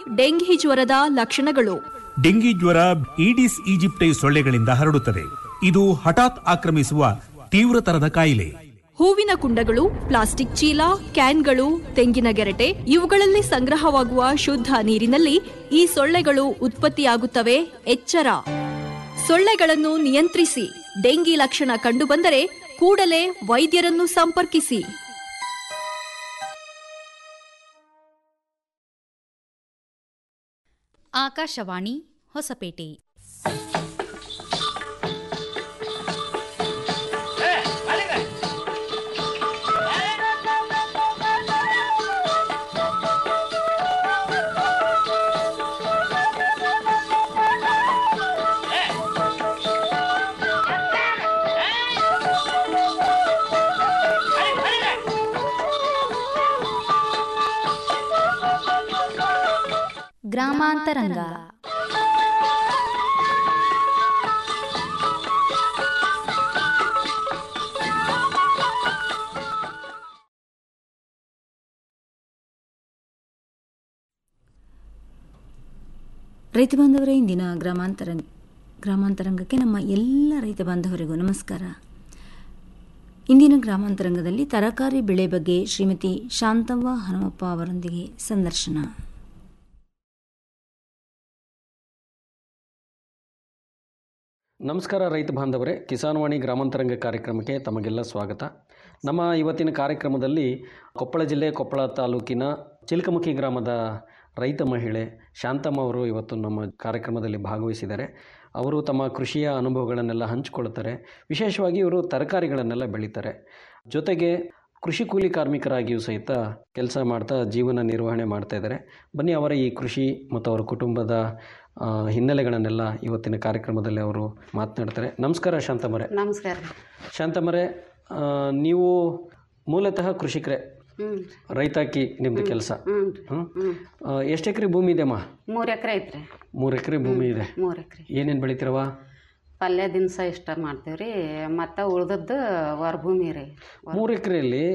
Dengue ಜ್ವರದ ಲಕ್ಷಣಗಳು dengue ಜ್ವರ ಈಡಿಸ್ ಈಜಿಪ್ಟೈ ಸೊಳ್ಳೆಗಳಿಂದ ಹರಡುತ್ತದೆ ಇದು ಹಠಾತ್ ಆಕ್ರಮಿಸುವ ತೀವ್ರತರದ ಕಾಯಿಲೆ ಹೂವಿನ ಕುಂಡಗಳು ಪ್ಲಾಸ್ಟಿಕ್ ಚೀಲ ಕ್ಯಾನ್ಗಳು ತೆಂಗಿನ ಗೆರಟೆ ಇವುಗಳಲ್ಲಿ ಸಂಗ್ರಹವಾಗುವ ಶುದ್ಧ ನೀರಿನಲ್ಲಿ ಈ ಸೊಳ್ಳೆಗಳು ಉತ್ಪತ್ತಿಯಾಗುತ್ತವೆ ಎಚ್ಚರ ಸೊಳ್ಳೆಗಳನ್ನು ನಿಯಂತ್ರಿಸಿ ಡೆಂಗಿ ಲಕ್ಷಣ ಕಂಡುಬಂದರೆ ಕೂಡಲೇ ವೈದ್ಯರನ್ನು ಸಂಪರ್ಕಿಸಿ ಆಕಾಶವಾಣಿ ಹೊಸಪೇಟೆ ಗ್ರಾಮಾಂತರಂಗ ರೈತ ಬಾಂಧವರೇ ಇಂದಿನ ಗ್ರಾಮಾಂತರ ಗ್ರಾಮಾಂತರಂಗಕ್ಕೆ ನಮ್ಮ ಎಲ್ಲ ರೈತ ಬಾಂಧವರಿಗೂ ನಮಸ್ಕಾರ ಇಂದಿನ ಗ್ರಾಮಾಂತರಂಗದಲ್ಲಿ ತರಕಾರಿ ಬೆಳೆ ಬಗ್ಗೆ ಶ್ರೀಮತಿ ಶಾಂತವ್ವ ಹನುಮಪ್ಪ ಅವರೊಂದಿಗೆ ಸಂದರ್ಶನ ನಮಸ್ಕಾರ ರೈತ ಬಾಂಧವರೇ ಕಿಸಾನ್ವಾಣಿ ಗ್ರಾಮಾಂತರಂಗ ಕಾರ್ಯಕ್ರಮಕ್ಕೆ ತಮಗೆಲ್ಲ ಸ್ವಾಗತ ನಮ್ಮ ಇವತ್ತಿನ ಕಾರ್ಯಕ್ರಮದಲ್ಲಿ ಕೊಪ್ಪಳ ಜಿಲ್ಲೆ ಕೊಪ್ಪಳ ತಾಲೂಕಿನ ಚಿಲ್ಕಮುಖಿ ಗ್ರಾಮದ ರೈತ ಮಹಿಳೆ ಶಾಂತಮ್ಮ ಅವರು ಇವತ್ತು ನಮ್ಮ ಕಾರ್ಯಕ್ರಮದಲ್ಲಿ ಭಾಗವಹಿಸಿದ್ದಾರೆ ಅವರು ತಮ್ಮ ಕೃಷಿಯ ಅನುಭವಗಳನ್ನೆಲ್ಲ ಹಂಚಿಕೊಳ್ತಾರೆ ವಿಶೇಷವಾಗಿ ಇವರು ತರಕಾರಿಗಳನ್ನೆಲ್ಲ ಬೆಳೀತಾರೆ ಜೊತೆಗೆ ಕೃಷಿ ಕೂಲಿ ಕಾರ್ಮಿಕರಾಗಿಯೂ ಸಹಿತ ಕೆಲಸ ಮಾಡ್ತಾ ಜೀವನ ನಿರ್ವಹಣೆ ಮಾಡ್ತಾ ಇದ್ದಾರೆ ಬನ್ನಿ ಅವರ ಈ ಕೃಷಿ ಮತ್ತು ಅವರ ಕುಟುಂಬದ ಆ, ಹಿನ್ನೆಲೆಗಳನ್ನೆಲ್ಲ ಇವತ್ತಿನ ಕಾರ್ಯಕ್ರಮದಲ್ಲಿ ಅವರು ಮಾತನಾಡ್ತಾರೆ ನಮಸ್ಕಾರ ಶಾಂತಮರೆ ನಮಸ್ಕಾರ ಶಾಂತಮರೆ ಆ, ನೀವು ಮೂಲತಃ ಕೃಷಿಕರೇ ಹ್ಞೂ ರೈತಾಕಿ ನಿಮ್ಮದು ಕೆಲಸ ಹ್ಞೂ ಹ್ಞೂ ಎಷ್ಟು ಎಕರೆ ಭೂಮಿ ಇದೆಮ್ಮ ಮೂರು ಎಕರೆ ಐತ್ರಿ ಮೂರು ಎಕರೆ ಭೂಮಿ ಇದೆ ಮೂರು ಎಕರೆ ಏನೇನು ಬೆಳಿತೀರವ ಪಲ್ಯ ದಿನಸ ಇಷ್ಟ ಮಾಡ್ತೀವಿ ರೀ ಮತ್ತು ಉಳ್ದದ್ದು ಹೊರ ಭೂಮಿ ರೀ ಮೂರು ಎಕರೆಯಲ್ಲಿ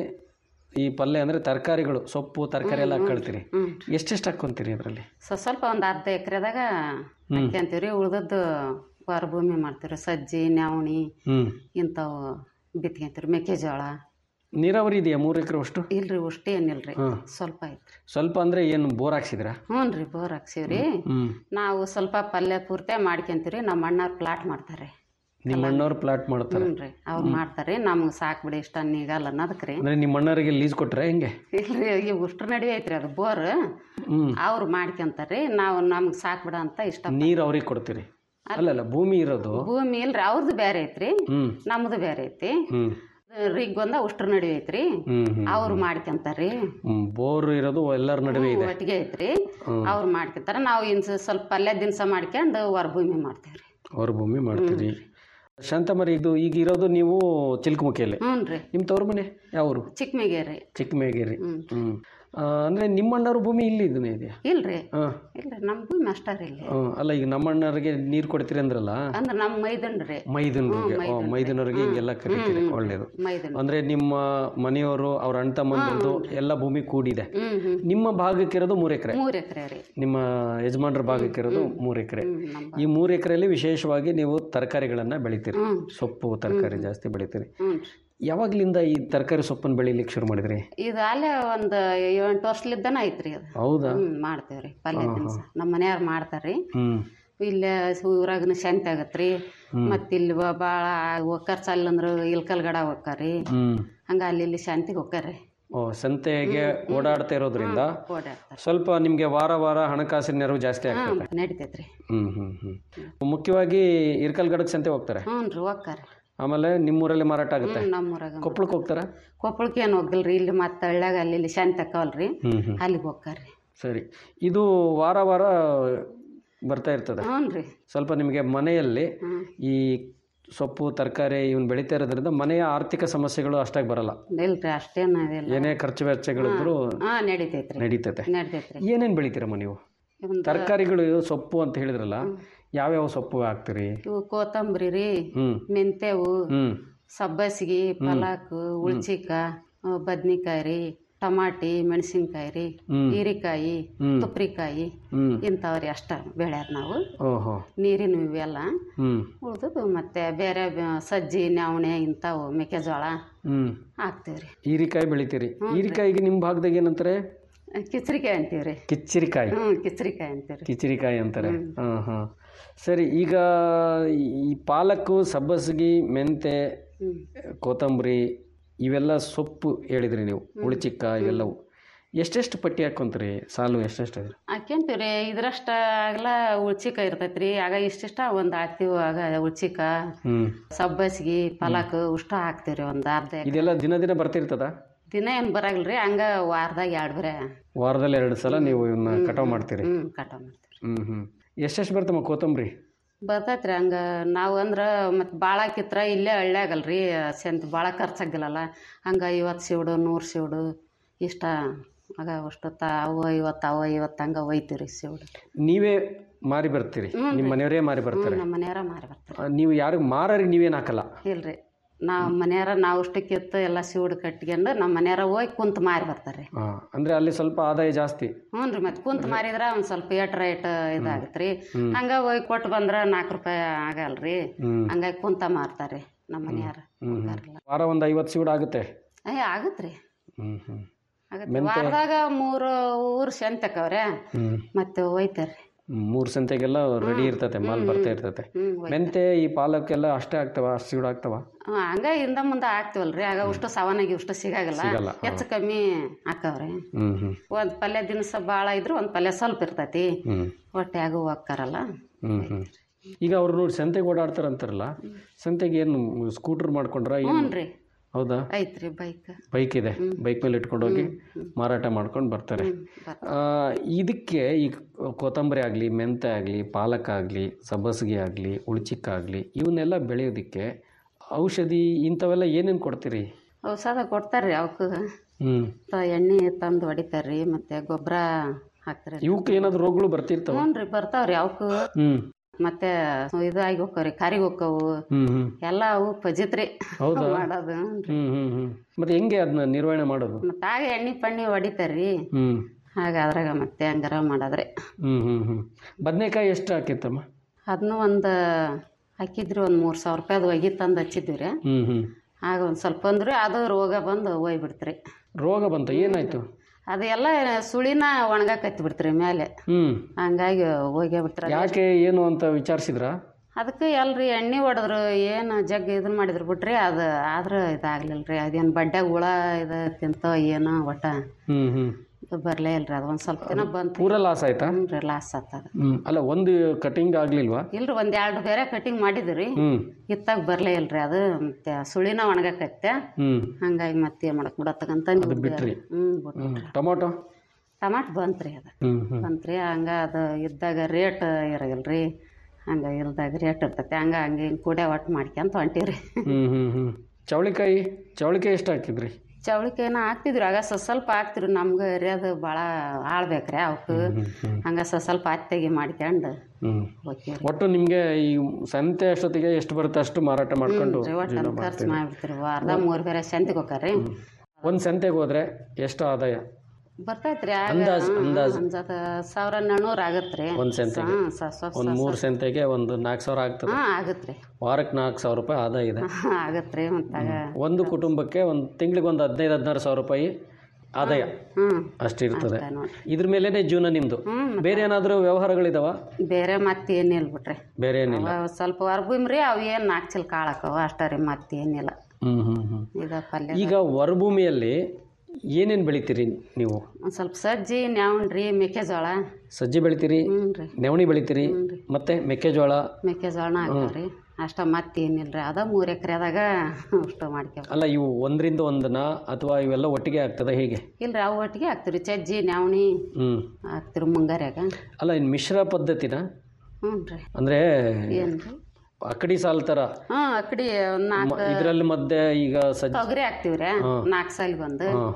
ಈ ಪಲ್ಯ ಅಂದರೆ ತರಕಾರಿಗಳು ಸೊಪ್ಪು ತರಕಾರಿ ಎಲ್ಲ ಹಾಕೊಳ್ತೀರಿ ಹ್ಞೂ ಎಷ್ಟೆಷ್ಟು ಹಾಕ್ಕೊಂತೀರಿ ಅದರಲ್ಲಿ ಸೊ ಸ್ವಲ್ಪ ಒಂದು ಅರ್ಧ ಎಕರೆದಾಗ ಹಾಕ್ಯಂತೀವಿ ರೀ ಉಳ್ದದ್ದು ಹೊರ ಭೂಮಿ ಮಾಡ್ತೀವಿ ರೀ ಸಜ್ಜಿ ನವಣಿ ಹ್ಞೂ ಇಂಥವು ಬಿತ್ಕೊಂತೀವಿ ಮೆಕ್ಕೆಜೋಳ ನೀರಾವರಿ ಇದೆಯಾ ಮೂರು ಎಕರೆ ಅಷ್ಟು ಇಲ್ರಿ ಅಷ್ಟು ಏನಿಲ್ಲ ರೀ ಹಾಂ. ಸ್ವಲ್ಪ ಐತ್ರಿ ಸ್ವಲ್ಪ ಅಂದರೆ ಏನು ಬೋರ್ ಹಾಕ್ಸಿದ್ರಾ ಹ್ಞೂ ರೀ ಬೋರ್ ಹಾಕ್ಸೀವಿ ರೀ ಹ್ಞೂ ನಾವು ಸ್ವಲ್ಪ ಪಲ್ಯ ಪೂರ್ತಿ ಮಾಡ್ಕೊಂತೀವಿ ರೀ ನಮ್ಮ ಅಣ್ಣವ್ರು ಪ್ಲಾಟ್ ಮಾಡ್ತಾರೆ ನಿಮ್ಮ ಅಣ್ಣವ್ರು ಪ್ಲಾಟ್ ಮಾಡ್ತಾರೆ ಹ್ಞೂ ರೀ ಅವ್ರು ಮಾಡ್ತಾರೆ ನಮ್ಗೆ ಸಾಕು ಬಿಡಿ ಇಷ್ಟ ನೀಗಲ್ಲ ಅನ್ನೋದಕ್ಕೆ ರೀ ಅಂದರೆ ನಿಮ್ಮ ಅಣ್ಣವರಿಗೆ ಲೀಸ್ ಕೊಟ್ರೆ ಹೆಂಗೆ ಇಲ್ರಿ ಈ ಉಷ್ಟ್ರ ನಡುವೆ ಐತ್ರಿ ಅದು ಬೋರ್ ಹ್ಞೂ ಅವ್ರು ಮಾಡ್ಕೊಂತಾರೆ ನಾವು ನಮ್ಗೆ ಸಾಕು ಬಿಡ ಅಂತ ಇಷ್ಟ ನೀರು ಅವ್ರಿಗೆ ಕೊಡ್ತೀರಿ ಅಲ್ಲಲ್ಲ ಭೂಮಿ ಇರೋದು ಭೂಮಿ ಇಲ್ರಿ ಅವ್ರದ್ದು ಬೇರೆ ಐತ್ರಿ ಹ್ಞೂ ನಮ್ದು ಬೇರೆ ಐತಿ ಹ್ಞೂ ರಿಗ್ ಒಂದ ಉಷ್ಟ್ರ ನಡುವೆ ಐತ್ರಿ ಹ್ಞೂ ಹ್ಞೂ ಅವ್ರು ಮಾಡ್ಕೊಂತಾರ್ರಿ ಹ್ಞೂ ಬೋರ್ ಇರೋದು ಎಲ್ಲರ ನಡುವೆ ಇದೆ ಒಟ್ಟಿಗೆ ಐತ್ರಿ ಅವ್ರು ಮಾಡ್ಕೊಂತಾರ ನಾವು ಇನ್ ಸ್ವಲ್ಪ ಪಲ್ಯ ದಿನಸ ಮಾಡ್ಕೊಂಡು ಹೊರ ಭೂಮಿ ಮಾಡ್ತೇವ್ರಿ ಹೊರ ಭೂಮಿ ಮಾಡ್ತೀರಿ ಶಾಂತಮರಿ ಇದು ಈಗ ಇರೋದು ನೀವು ಚಿಲ್ಕಮುಖಿಯಲ್ಲಿ ಹ್ಞೂ ರೀ ನಿಮ್ಮ ತವ್ರ ಮನೆ ಯಾವರು ಚಿಕ್ಕಮೇಗೇರಿ ಚಿಕ್ಕಮೇಗೇರಿ ಹ್ಞೂ ಹ್ಞೂ ಅಂದರೆ ನಿಮ್ಮ ಅಣ್ಣವ್ರ ಭೂಮಿ ಇಲ್ಲಿ ಇದನ್ನೇ ಇದೆಯಾ ಇಲ್ರಿ ಹಾಂ ಇಲ್ರಿ ನಮ್ಮ ಭೂಮಿ ಅಷ್ಟೇ ರೀ ಇಲ್ಲಿ ಅಲ್ಲ ಈಗ ನಮ್ಮ ಅಣ್ಣವ್ರಿಗೆ ನೀರು ಕೊಡ್ತೀರಿ ಅಂದ್ರಲ್ಲ ಅಂದ್ರೆ ನಮ್ಮ ಮೈದನ್ ರೀ ಮೈದನರಿಗೆ ಓ ಮೈದನವ್ರಿಗೆ ಹಿಂಗೆಲ್ಲ ಕರಿತೀರಿ ಒಳ್ಳೇದು ಮೈದನ್ ಅಂದರೆ ನಿಮ್ಮ ಮನೆಯವರು ಅವ್ರ ಅಣ್ಣ ತಮ್ಮಂದ್ರದ್ದು ಎಲ್ಲ ಭೂಮಿ ಕೂಡಿದೆ ಹ್ಞೂ ಹ್ಞೂ ನಿಮ್ಮ ಭಾಗಕ್ಕಿರೋದು ಮೂರು ಎಕರೆ ಮೂರು ಎಕರೆ ರೀ ನಿಮ್ಮ ಯಜಮಾನ್ರ ಭಾಗಕ್ಕಿರೋದು ಮೂರು ಎಕರೆ ಹ್ಞೂ ನಮ್ಮ ಈ ಮೂರು ಎಕರೆಯಲ್ಲಿ ವಿಶೇಷವಾಗಿ ನೀವು ತರಕಾರಿಗಳನ್ನು ಬೆಳಿತೀರಿ ಹ್ಞೂ ಸೊಪ್ಪು ತರಕಾರಿ ಜಾಸ್ತಿ ಬೆಳಿತೀರಿ ಹ್ಞೂ ಯಾವಾಗ್ಲಿಂದ ಈ ತರಕಾರಿ ಸೊಪ್ಪನ್ನು ಬೆಳಿಲಿಕ್ಕೆ ಶುರು ಮಾಡಿದ್ರಿ ಇದು ಅಲ್ಲೇ ಒಂದು ಎಂಟು ವರ್ಷಲಿದ್ದಾನ ಐತ್ರಿ ಅದು ಹೌದಾ ಹ್ಞೂ ಮಾಡ್ತೇವೆ ರೀ ಪಲ್ಯ ದಿನಸ ನಮ್ಮ ಮನೆಯವ್ರು ಮಾಡ್ತಾರೆ ರೀ ಹ್ಮ್ ಇಲ್ಲೇ ಊರಾಗನ ಶಾಂತಿ ಆಗತ್ತೆ ರೀ ಮತ್ತು ಇಲ್ಲಿ ಭಾಳ ಹೋಗ್ತಾರ ಸಲ್ಲಂದ್ರೆ ಇಲ್ಕಲ್ಗಡ ಹೋಗ್ತಾರ್ರಿ ಹ್ಮ್ ಹಂಗೆ ಅಲ್ಲಿ ಇಲ್ಲಿ ಶಾಂತಿಗೆ ಹೋಗ್ತಾರ್ರಿ ಓ ಸಂತೆಗೆ ಓಡಾಡ್ತಾ ಇರೋದ್ರಿಂದ ಓಡಾಡ್ತಾರೆ ಸ್ವಲ್ಪ ನಿಮಗೆ ವಾರ ವಾರ ಹಣಕಾಸಿನ ನೆರವು ಜಾಸ್ತಿ ಹ್ಞೂ ಆಗ್ತದೆ ನಡಿತೈತೆ ರೀ ಹ್ಮ್ ಹ್ಮ್ ಹ್ಮ್ ಮುಖ್ಯವಾಗಿ ಇರ್ಕಲ್ಗಡಕ್ಕೆ ಸಂತೆ ಹೋಗ್ತಾರೆ ಹ್ಞೂ ರೀ ಹೋಗ್ತಾರೆ ಆಮೇಲೆ ನಿಮ್ಮೂರಲ್ಲಿ ಮಾರಾಟ ಆಗುತ್ತೆ ಹ್ಞೂ ನಮ್ಮೂರಾಗ ಕೊಪ್ಪಳಕ್ಕೆ ಹೋಗ್ತಾರ ಕೊಪ್ಪಳಕ್ಕೆ ಏನು ಹೋಗಲ್ರಿ ಇಲ್ಲಿ ಮತ್ತೆ ಹಳ್ಳ್ಯಾಗ ಅಲ್ಲಿ ಇಲ್ಲಿ ಶಾಂತಿ ಅಕ್ಕವಲ್ರಿ ಹ್ಮ್ ಹ್ಮ್ ಅಲ್ಲಿಗೆ ಹೋಗ್ತಾರ್ರಿ ಸರಿ ಇದು ವಾರ ವಾರ ಬರ್ತಾ ಇರ್ತದೆ ಹ್ಞೂ ರೀ ಸ್ವಲ್ಪ ನಿಮಗೆ ಮನೆಯಲ್ಲಿ ಹ್ಞೂ ಈ ಸೊಪ್ಪು ತರಕಾರಿ ಇವನ್ ಬೆಳೀತಾ ಇರೋದ್ರಿಂದ ಮನೆಯ ಆರ್ಥಿಕ ಸಮಸ್ಯೆಗಳು ಅಷ್ಟಾಗಿ ಬರಲ್ಲ ಇಲ್ರಿ ಅಷ್ಟೇನು ಅದಿಲ್ಲ ಏನೇ ಖರ್ಚು ವೆಚ್ಚಗಳಿದ್ರು ಹಾಂ ನಡಿತೈತೆ ರೀ ನಡೀತೈತೆ ನಡಿತೈತೆ ರೀ ಏನೇನು ಬೆಳಿತೀರಮ್ಮ ನೀವು ಒಂದು ತರಕಾರಿಗಳು ಸೊಪ್ಪು ಅಂತ ಹೇಳಿದ್ರಲ್ಲ ಯಾವ್ಯಾವ ಸೊಪ್ಪು ಹಾಕ್ತೀರಿ ಇವು ಕೋತಂಬರಿ ರೀ ಹ್ಮ್ ಮೆಂತ್ಯವು ಹ್ಮ್ ಸಬ್ಬಸಿಗೆ ಪಲಾಕು ಉಳ್ಚಿಕ ಬದ್ನಿಕಾಯಿ ರೀ ಟಮಾಟಿ ಮೆಣಸಿನ್ಕಾಯಿ ರೀ ಹ್ಮ್. ಹೀರಿಕಾಯಿ ಹ್ಮ್. ತುಪ್ರಿಕಾಯಿ ಹ್ಮ್ ಇಂಥವ್ರಿ ಅಷ್ಟ ಬೆಳ್ಯಾರ ನಾವು ಓಹೋ ನೀರಿನ ಇವೆಲ್ಲ ಹ್ಮ್ ಉಳ್ದದ್ದು ಮತ್ತೆ ಬೇರೆ ಬ- ಸಜ್ಜಿ ನವಣೆ ಇಂಥವು ಮೆಕ್ಕೆಜೋಳ ಹ್ಮ್ ಹಾಕ್ತೀವಿ ರೀ ಹೀರಿಕಾಯಿ ಬೆಳಿತೀರಿ ಹೀರಿಕಾಯಿಗೆ ನಿಮ್ಮ ಭಾಗದಾಗ ಏನಂತಾರೆ ಕಿಚರಿಕಾಯಿ ಅಂತೀವಿ ರೀ ಕಿಚ್ಚಿರಿಕಾಯಿ ಹ್ಞೂ ಕಿಚರಿಕಾಯಿ ಅಂತೀವಿ ರೀ ಕಿಚಿರಿಕಾಯಿ ಅಂತಾರೆ ಹಾಂ ಹಾಂ ಸರಿ ಈಗ ಈ ಪಾಲಕ್ಕು ಸಬ್ಬಸಿಗೆ ಮೆಂತೆ ಕೊತ್ತಂಬರಿ ಇವೆಲ್ಲ ಸೊಪ್ಪು ಹೇಳಿದ್ರಿ ನೀವು ಉಳಿಚಿಕ್ಕ ಇವೆಲ್ಲವು ಎಷ್ಟೆಷ್ಟು ಪಟ್ಟಿ ಹಾಕೊಂತೀರಿ ಸಾಲು ಎಷ್ಟೆಷ್ಟು ಇದೆ ಹಾಕ್ಯಂತೀವಿ ರೀ ಇದ್ರಷ್ಟ ಆಗಲ ಉಳ್ಚಿಕ ಇರ್ತೈತಿ ರೀ ಆಗ ಇಷ್ಟಿಷ್ಟ ಒಂದು ಹಾಕ್ತೀವಿ ಆಗ ಉಳ್ಚಿಕ ಹ್ಞೂ ಸಬ್ಬಸ್ಗಿ ಪಲಾಕ್ ಉಷ್ಟ ಹಾಕ್ತೀವಿ ರೀ ಒಂದು ಅರ್ಧ ಎಕ್ರೆ. ಇದೆಲ್ಲ ದಿನ ದಿನ ಬರ್ತಿರ್ತದ ದಿನ ಏನು ಬರಾಗಿಲ್ಲ ರೀ ಹಂಗ ವಾರದಾಗ ಎರಡು ಬರೇ ವಾರದಲ್ಲಿ ಎರಡು ಸಲ ನೀವು ಇವನ್ನ ಕಟಾವು ಮಾಡ್ತೀರಿ ಹ್ಞೂ ಕಟ ಮಾಡ್ತೀವಿ ಹ್ಞೂ ಹ್ಞೂ ಎಷ್ಟೆಷ್ಟು ಬರ್ತಮ್ಮ ಕೊತ್ತಂಬರಿ ಬರ್ತೈತೆ ರೀ ಹಂಗೆ ನಾವು ಅಂದ್ರೆ ಮತ್ತು ಭಾಳ ಕಿತ್ರ ಇಲ್ಲೇ ಹಳ್ಳ್ಯಾಗಲ್ಲ ರೀ ಸೆಂತ್ ಭಾಳ ಖರ್ಚಾಗಿಲ್ಲಲ್ಲ ಹಂಗೆ ಐವತ್ತು ಸಿವಡು ನೂರು ಸಿವಡು ಇಷ್ಟ ಆಗ ಅಷ್ಟು ತ ಅವು ಐವತ್ತು ಅವು ಐವತ್ತು ಹಂಗೆ ಒಯ್ತೀವಿ ರೀ ಸಿವಡು ನೀವೇ ಮಾರಿ ಬರ್ತೀರಿ ನಿಮ್ಮ ಮನೆಯವರೇ ಮಾರಿ ಹ್ಞೂ ಬರ್ತಾರೆ ನಮ್ಮ ಮನೆಯವ್ರ ಮಾರಿ ಬರ್ತಾರೆ ಆ, ನೀವು ಯಾರಿಗೆ ಮಾರರಿಗೆ ನೀವೇನು ಹಾಕಲ್ಲ ಇಲ್ಲ ರೀ ನಾವು ಮನೆಯವ್ರ ನಾವು ಅಷ್ಟು ಕಿತ್ತು ಎಲ್ಲ ಸಿವಡು ಕಟ್ಕೊಂಡು ನಮ್ಮ ಮನೆಯವ್ರ ಹೋಗಿ ಕುಂತು ಮಾರಿ ಬರ್ತಾರೆ ರೀ ಹಾಂ ಅಂದರೆ ಅಲ್ಲಿ ಸ್ವಲ್ಪ ಆದಾಯ ಜಾಸ್ತಿ ಹ್ಞೂ ರೀ ಮತ್ತು ಕುಂತು ಮಾರಿದ್ರೆ ಒಂದು ಸ್ವಲ್ಪ ಏಟ್ ರೇಟ್ ಇದಾಗತ್ತೆ ರೀ ಹಂಗೆ ಹೋಗಿ ಕೊಟ್ಟು ಬಂದ್ರೆ ನಾಲ್ಕು ರೂಪಾಯಿ ಆಗಲ್ಲ ರೀ ಹ್ಮ್. ಹಂಗಾಗಿ ಕುಂತ ಮಾರ್ತಾರೆ ನಮ್ಮ ಮನೆಯವ್ರು ಹ್ಞೂ ಹ್ಞೂ ವಾರ ಒಂದು ಐವತ್ತು ಸೀಡ್ ಆಗುತ್ತೆ ಏ ಆಗತ್ತೆ ರೀ ಹ್ಞೂ ಹ್ಞೂ ಆಗತ್ತೆ ವಾರದಾಗ ಮೂರು ಊರು ಸೆಂತಕವ್ರೆ ಹ್ಞೂ ಮತ್ತೆ ಒಯ್ತಾರೆ ರೀ ಮೂರು ಸಂತೆಗೆಲ್ಲ ರೆಡಿ ಇರ್ತತೆ ಮಾಲ್ ಬರ್ತಾ ಇರ್ತತೆ ಹ್ಞೂ ಮೆಂತೆ ಈ ಪಾಲಕ್ಕೆಲ್ಲ ಅಷ್ಟೇ ಆಗ್ತವ ಅಷ್ಟು ಸೀಡ್ ಆಗ್ತವ ಹ್ಞೂ ಹಂಗ ಹಿಂದ ಮುಂದೆ ಹಾಕ್ತಿವಲ್ಲ ರೀ ಆಗ ಅಷ್ಟು ಸವನಾಗಿ ಅಷ್ಟು ಸಿಗಾಗಲ್ಲ ಸಿಗಲ್ಲ, ಹೆಚ್ಚು ಕಮ್ಮಿ ಹಾಕವ್ರಿ ಹ್ಞೂ ಹ್ಞೂ ಒಂದು ಪಲ್ಯ ದಿನಸ ಭಾಳ ಇದ್ರು ಒಂದು ಪಲ್ಯ ಸ್ವಲ್ಪ ಇರ್ತೈತಿ ಹ್ಞೂ ಹೊಟ್ಟೆಯಾಗೂ ಹೋಗ್ತಾರಲ್ಲ ಹ್ಞೂ ಹ್ಞೂ ಈಗ ಅವ್ರು ನೋಡಿ ಸಂತೆಗೆ ಓಡಾಡ್ತಾರಂತಾರಲ್ಲ ಸಂತೆಗೆ ಏನು ಸ್ಕೂಟ್ರ್ ಮಾಡ್ಕೊಂಡ್ರ ಏನು ಹ್ಞೂ ರೀ ಹೌದಾ ಐತ್ರಿ ಬೈಕ್ ಬೈಕ್ ಇದೆ ಬೈಕ್ ಮೇಲೆ ಇಟ್ಕೊಂಡು ಹೋಗಿ ಮಾರಾಟ ಮಾಡ್ಕೊಂಡು ಬರ್ತಾರೆ ಆ, ಇದಕ್ಕೆ ಈ ಕೊತ್ತಂಬರಿ ಆಗಲಿ ಮೆಂತೆ ಆಗಲಿ ಪಾಲಕ್ ಆಗಲಿ ಸಬ್ಬಸಿಗೆ ಆಗಲಿ ಉಳ್ಚಿಕ್ಕ ಆಗಲಿ ಇವನ್ನೆಲ್ಲ ಬೆಳೆಯೋದಕ್ಕೆ ಔಷಧಿ ಇಂಥವೆಲ್ಲ ಏನೇನು ಕೊಡ್ತೀರಿ ಔಷಧ ಕೊಡ್ತಾರ್ರಿ ಅವಕ್ಕೆ ಹ್ಞೂ ತ ಎಣ್ಣೆ ತಂದು ಹೊಡಿತಾರ್ರಿ ಮತ್ತೆ ಗೊಬ್ಬರ ಹಾಕ್ತಾರೆ ಇವಕ್ಕೆ ಏನಾದ್ರು ರೋಗಗಳು ಬರ್ತಿರ್ತಾವ ಹ್ಞೂ ರೀ ಬರ್ತಾವ್ರಿ ಅವಕ್ಕೆ ಹ್ಞೂ ಮತ್ತೆ ಇದಾಗಿ ಹೋಕ್ಕವ್ರಿ ಕಾರಿಗೆ ಹೋಕ್ಕವು ಹ್ಞೂ ಹ್ಞೂ ಎಲ್ಲ ಅವು ಪಜಿತ್ರಿ ಹೌದಾ? ಮಾಡೋದು ಹ್ಞೂ ಹ್ಞೂ ಹ್ಞೂ ಮತ್ತು ಹೆಂಗೆ ಅದನ್ನ ನಿರ್ವಹಣೆ ಮಾಡೋದು ಮತ್ತೆ ಆಗ ಎಣ್ಣೆ ಪಣ್ಣಿ ಹೊಡಿತಾರ್ರಿ ಹ್ಞೂ ಆಗ ಅದ್ರಾಗ ಮತ್ತೆ ಹಂಗಾರ ಮಾಡೋದ್ರಿ ಹ್ಞೂ ಹ್ಞೂ ಹ್ಞೂ ಬದನೆಕಾಯಿ ಎಷ್ಟು ಹಾಕಿತ್ತಮ್ಮ ಅದನ್ನು ಒಂದು ಹಾಕಿದ್ರಿ ಒಂದು ಮೂರು ಸಾವಿರ ರೂಪಾಯಿ ಅದು ಒಗಿ ತಂದು ಹಚ್ಚಿದ್ವಿ ರೀ ಹ್ಞೂ ಹ್ಞೂ ಆಗ ಒಂದು ಸ್ವಲ್ಪ ಅಂದ್ರೆ ಅದು ರೋಗ ಬಂದು ಹೋಯ್ಬಿಡ್ತ್ರಿ ರೋಗ ಬಂತ ಏನಾಯಿತು ಅದು ಎಲ್ಲ ಸುಳಿನ ಒಣಗಾಕತ್ತಿ ಬಿಡ್ತ್ರಿ ಮೇಲೆ ಹ್ಞೂ ಹಂಗಾಗಿ ಹೋಗೇ ಬಿಡ್ತಾರೆ ಯಾಕೆ ಏನು ಅಂತ ವಿಚಾರಿಸಿದ್ರಾ ಅದಕ್ಕೆ ಎಲ್ರಿ ಎಣ್ಣೆ ಹೊಡೆದ್ರು ಏನು ಜಗ್ ಇದನ್ನ ಮಾಡಿದ್ರು ಬಿಟ್ರಿ ಅದು ಆದ್ರೆ ಇದಾಗ್ಲಿಲ್ಲ ರೀ ಅದೇನು ಬಡ್ಡ್ಯಾಗ ಹುಳ ಇದು ತಿಂತೋ ಏನೋ ಒಟ್ಟ ಹ್ಞೂ ಹ್ಞೂ ಇದು ಬರಲೇ ಇಲ್ಲ ರೀ ಅದು ಒಂದು ಸ್ವಲ್ಪ ದಿನ ಬಂತು ಪೂರ ಲಾಸ್ ಆಯ್ತಾ ಹ್ಞೂ ರೀ ಲಾಸ್ ಆಗ್ತದ ಹ್ಞೂ ಅಲ್ಲ ಒಂದು ಕಟಿಂಗ್ ಆಗಲಿಲ್ವಾ ಇಲ್ರಿ ಒಂದು ಎರಡು ಬೇರೆ ಕಟಿಂಗ್ ಮಾಡಿದ್ರಿ ಹ್ಞೂ ಇತ್ತಾಗ ಬರಲೇ ಇಲ್ಲ ರೀ ಅದು ಮತ್ತೆ ಸುಳಿನ ಒಣಗಾಕತ್ತೆ ಹ್ಞೂ ಹಂಗಾಗಿ ಮತ್ತೆ ಏನು ಮಾಡಕ್ ಬಿಡತ್ತಕಂತ ಬಿಟ್ರಿ? ಹ್ಞೂ ಬಿಟ್ಟು ಹ್ಞೂ ಟೊಮೊಟೊ ಟಮಾಟ್ ಬಂತ್ರಿ ಅದು ಹ್ಞೂ ಹ್ಞೂ ಬಂತ್ರಿ ಹಂಗೆ ಅದು ಇದ್ದಾಗ ರೇಟ್ ಇರಗಿಲ್ಲ ರೀ ಹಂಗೆ ಇಲ್ದಾಗ ರೇಟ್ ಇರ್ತೈತಿ ಹಂಗೆ ಹಂಗೆ ಹಿಂಗೆ ಕೂಡೆ ಒಟ್ಟು ಮಾಡ್ಕ್ಯಂತ ಹೊಂಟೀವಿ ಹ್ಞೂ ಹ್ಞೂ ಹ್ಞೂ ಚವಳಿಕಾಯಿ ಚವಳಿಕಾಯಿ ಎಷ್ಟು ಹಾಕಿದ್ರಿ ಚೌಳಿಕಾಯಿನ ಹಾಕ್ತಿದ್ರು ಆಗ ಸ ಸ್ವಲ್ಪ ಹಾಕ್ತಿದ್ರು ನಮ್ಗೆ ಎರಿಯೋದು ಭಾಳ ಆಳ್ಬೇಕ್ರಿ ಅವಕ್ಕೆ ಹಂಗೆ ಸ ಸ್ವಲ್ಪ ಹತ್ತೆಗೆ ಮಾಡ್ಕೊಂಡು ಹ್ಞೂ ಹೋಗ್ತೀವಿ ಒಟ್ಟು ನಿಮಗೆ ಈ ಸಂತೆ ಅಷ್ಟೊತ್ತಿಗೆ ಎಷ್ಟು ಬರುತ್ತೆ ಅಷ್ಟು ಮಾರಾಟ ಮಾಡ್ಕೊಂಡು ರೀ ಒಟ್ಟು ಖರ್ಚು ಮಾಡಿಬಿಡ್ತೀರಿ ವಾರದಾಗ ಮೂರು ಬೇರೆ ಸಂತಿಗೆ ಹೋಗ್ರಿ ಒಂದು ಸಂತೆಗೆ ಹೋದ್ರೆ ಎಷ್ಟು ಆದಾಯ ಬರ್ತೈತ್ರಿ ಆಗ ಅಂದಾಜ್ ಅಂದಾಜ್ ಅಂಜದ ಸಾವಿರ ನಾನ್ನೂರು ಆಗತ್ತೆ ರೀ ಒಂದು ಸಂತೆಗೆ ಹಾಂ ಸ್ವಲ್ಪ ಒಂದು ಮೂರು ಸಂತೆಗೆ ಒಂದು ನಾಲ್ಕು ಸಾವಿರ ಆಗ್ತದೆ ಹಾಂ ಆಗತ್ತೆ ರೀ ವಾರಕ್ಕೆ ನಾಲ್ಕು ಸಾವಿರ ರೂಪಾಯಿ ಆದಾಯ ಇದೆ ಹಾಂ ಆಗತ್ತೆ ರೀ ಮತ್ತಾಗ ಒಂದು ಕುಟುಂಬಕ್ಕೆ ಒಂದು ತಿಂಗಳಿಗೆ ಒಂದು ಹದಿನೈದು ಹದಿನಾರು ಸಾವಿರ ರೂಪಾಯಿ ಆದಾಯ ಹ್ಞೂ ಅಷ್ಟಿರ್ತದೆ ಅಷ್ಟೇ ನೋಡ್ರಿ ಇದ್ರ ಮೇಲೇನೆ ಜೀವನ ನಿಮ್ಮದು ಹ್ಞೂ ಬೇರೆ ಏನಾದರೂ ವ್ಯವಹಾರಗಳಿದಾವ ಬೇರೆ ಮತ್ತೆ ಏನಿಲ್ಲ ಬಿಟ್ರಿ ಬೇರೆ ಏನಿಲ್ಲ ಅವ ಸ್ವಲ್ಪ ಹೊರಭೂಮಿ ಅವು ಏನು ನಾಲ್ಕು ಚಿಲ್ ಕಾಳಕ್ಕವ ಅಷ್ಟೇ ರೀ ಮತ್ತೇನಿಲ್ಲ ಹ್ಞೂ ಹ್ಞೂ ಹ್ಞೂ ಇದು ಪಲ್ಯ ಈಗ ಹೊರಭೂಮಿಯಲ್ಲಿ ಏನೇನು ಬೆಳಿತೀರಿ ನೀವು ಒಂದು ಸ್ವಲ್ಪ ಸಜ್ಜಿ ನ್ಯಾವಣ್ರಿ ಮೆಕ್ಕೆಜೋಳ ಸಜ್ಜಿ ಬೆಳಿತೀರಿ ಹ್ಞೂ ರೀ ನವಣಿ ಬೆಳಿತೀರಿ ಮತ್ತೆ ಮೆಕ್ಕೆಜೋಳ ಮೆಕ್ಕೆಜೋಳನ ಹಾಕ್ತಾವ್ರಿ ಅಷ್ಟ ಮತ್ತೇನಿಲ್ಲ ರೀ ಅದ ಮೂರು ಎಕರೆದಾಗ ಅಷ್ಟು ಮಾಡ್ಕೇವ ಅಲ್ಲ ಇವು ಒಂದರಿಂದ ಒಂದನ ಅಥವಾ ಇವೆಲ್ಲ ಒಟ್ಟಿಗೆ ಆಗ್ತದ ಹೇಗೆ ಇಲ್ರಿ ಅವು ಒಟ್ಟಿಗೆ ಹಾಕ್ತಿರಿ ಸಜ್ಜಿ ನ್ಯಾವಣಿ ಹ್ಞೂ ಹಾಕ್ತಿರಿ ಮುಂಗಾರ್ಯಾಗ ಅಲ್ಲ ಇನ್ನು ಮಿಶ್ರ ಪದ್ಧತಿನ ಹ್ಞೂ ರೀ ಅಂದರೆ ಏನು ರೀ ಅಕಡಿ ಸಾಲ್ ಥರ ಹ್ಞೂ ಅಕಡಿ ಒಂದು ನಾಲ್ಕು ಇದರಲ್ಲಿ ಮಧ್ಯೆ ಈಗ ಸಜ್ಜಿ ತೊಗರಿ ಹಾಕ್ತಿವ್ರಿ ನಾಲ್ಕು ಸಾಲಿಗೆ ಒಂದು ಹಾಂ ಹಾಂ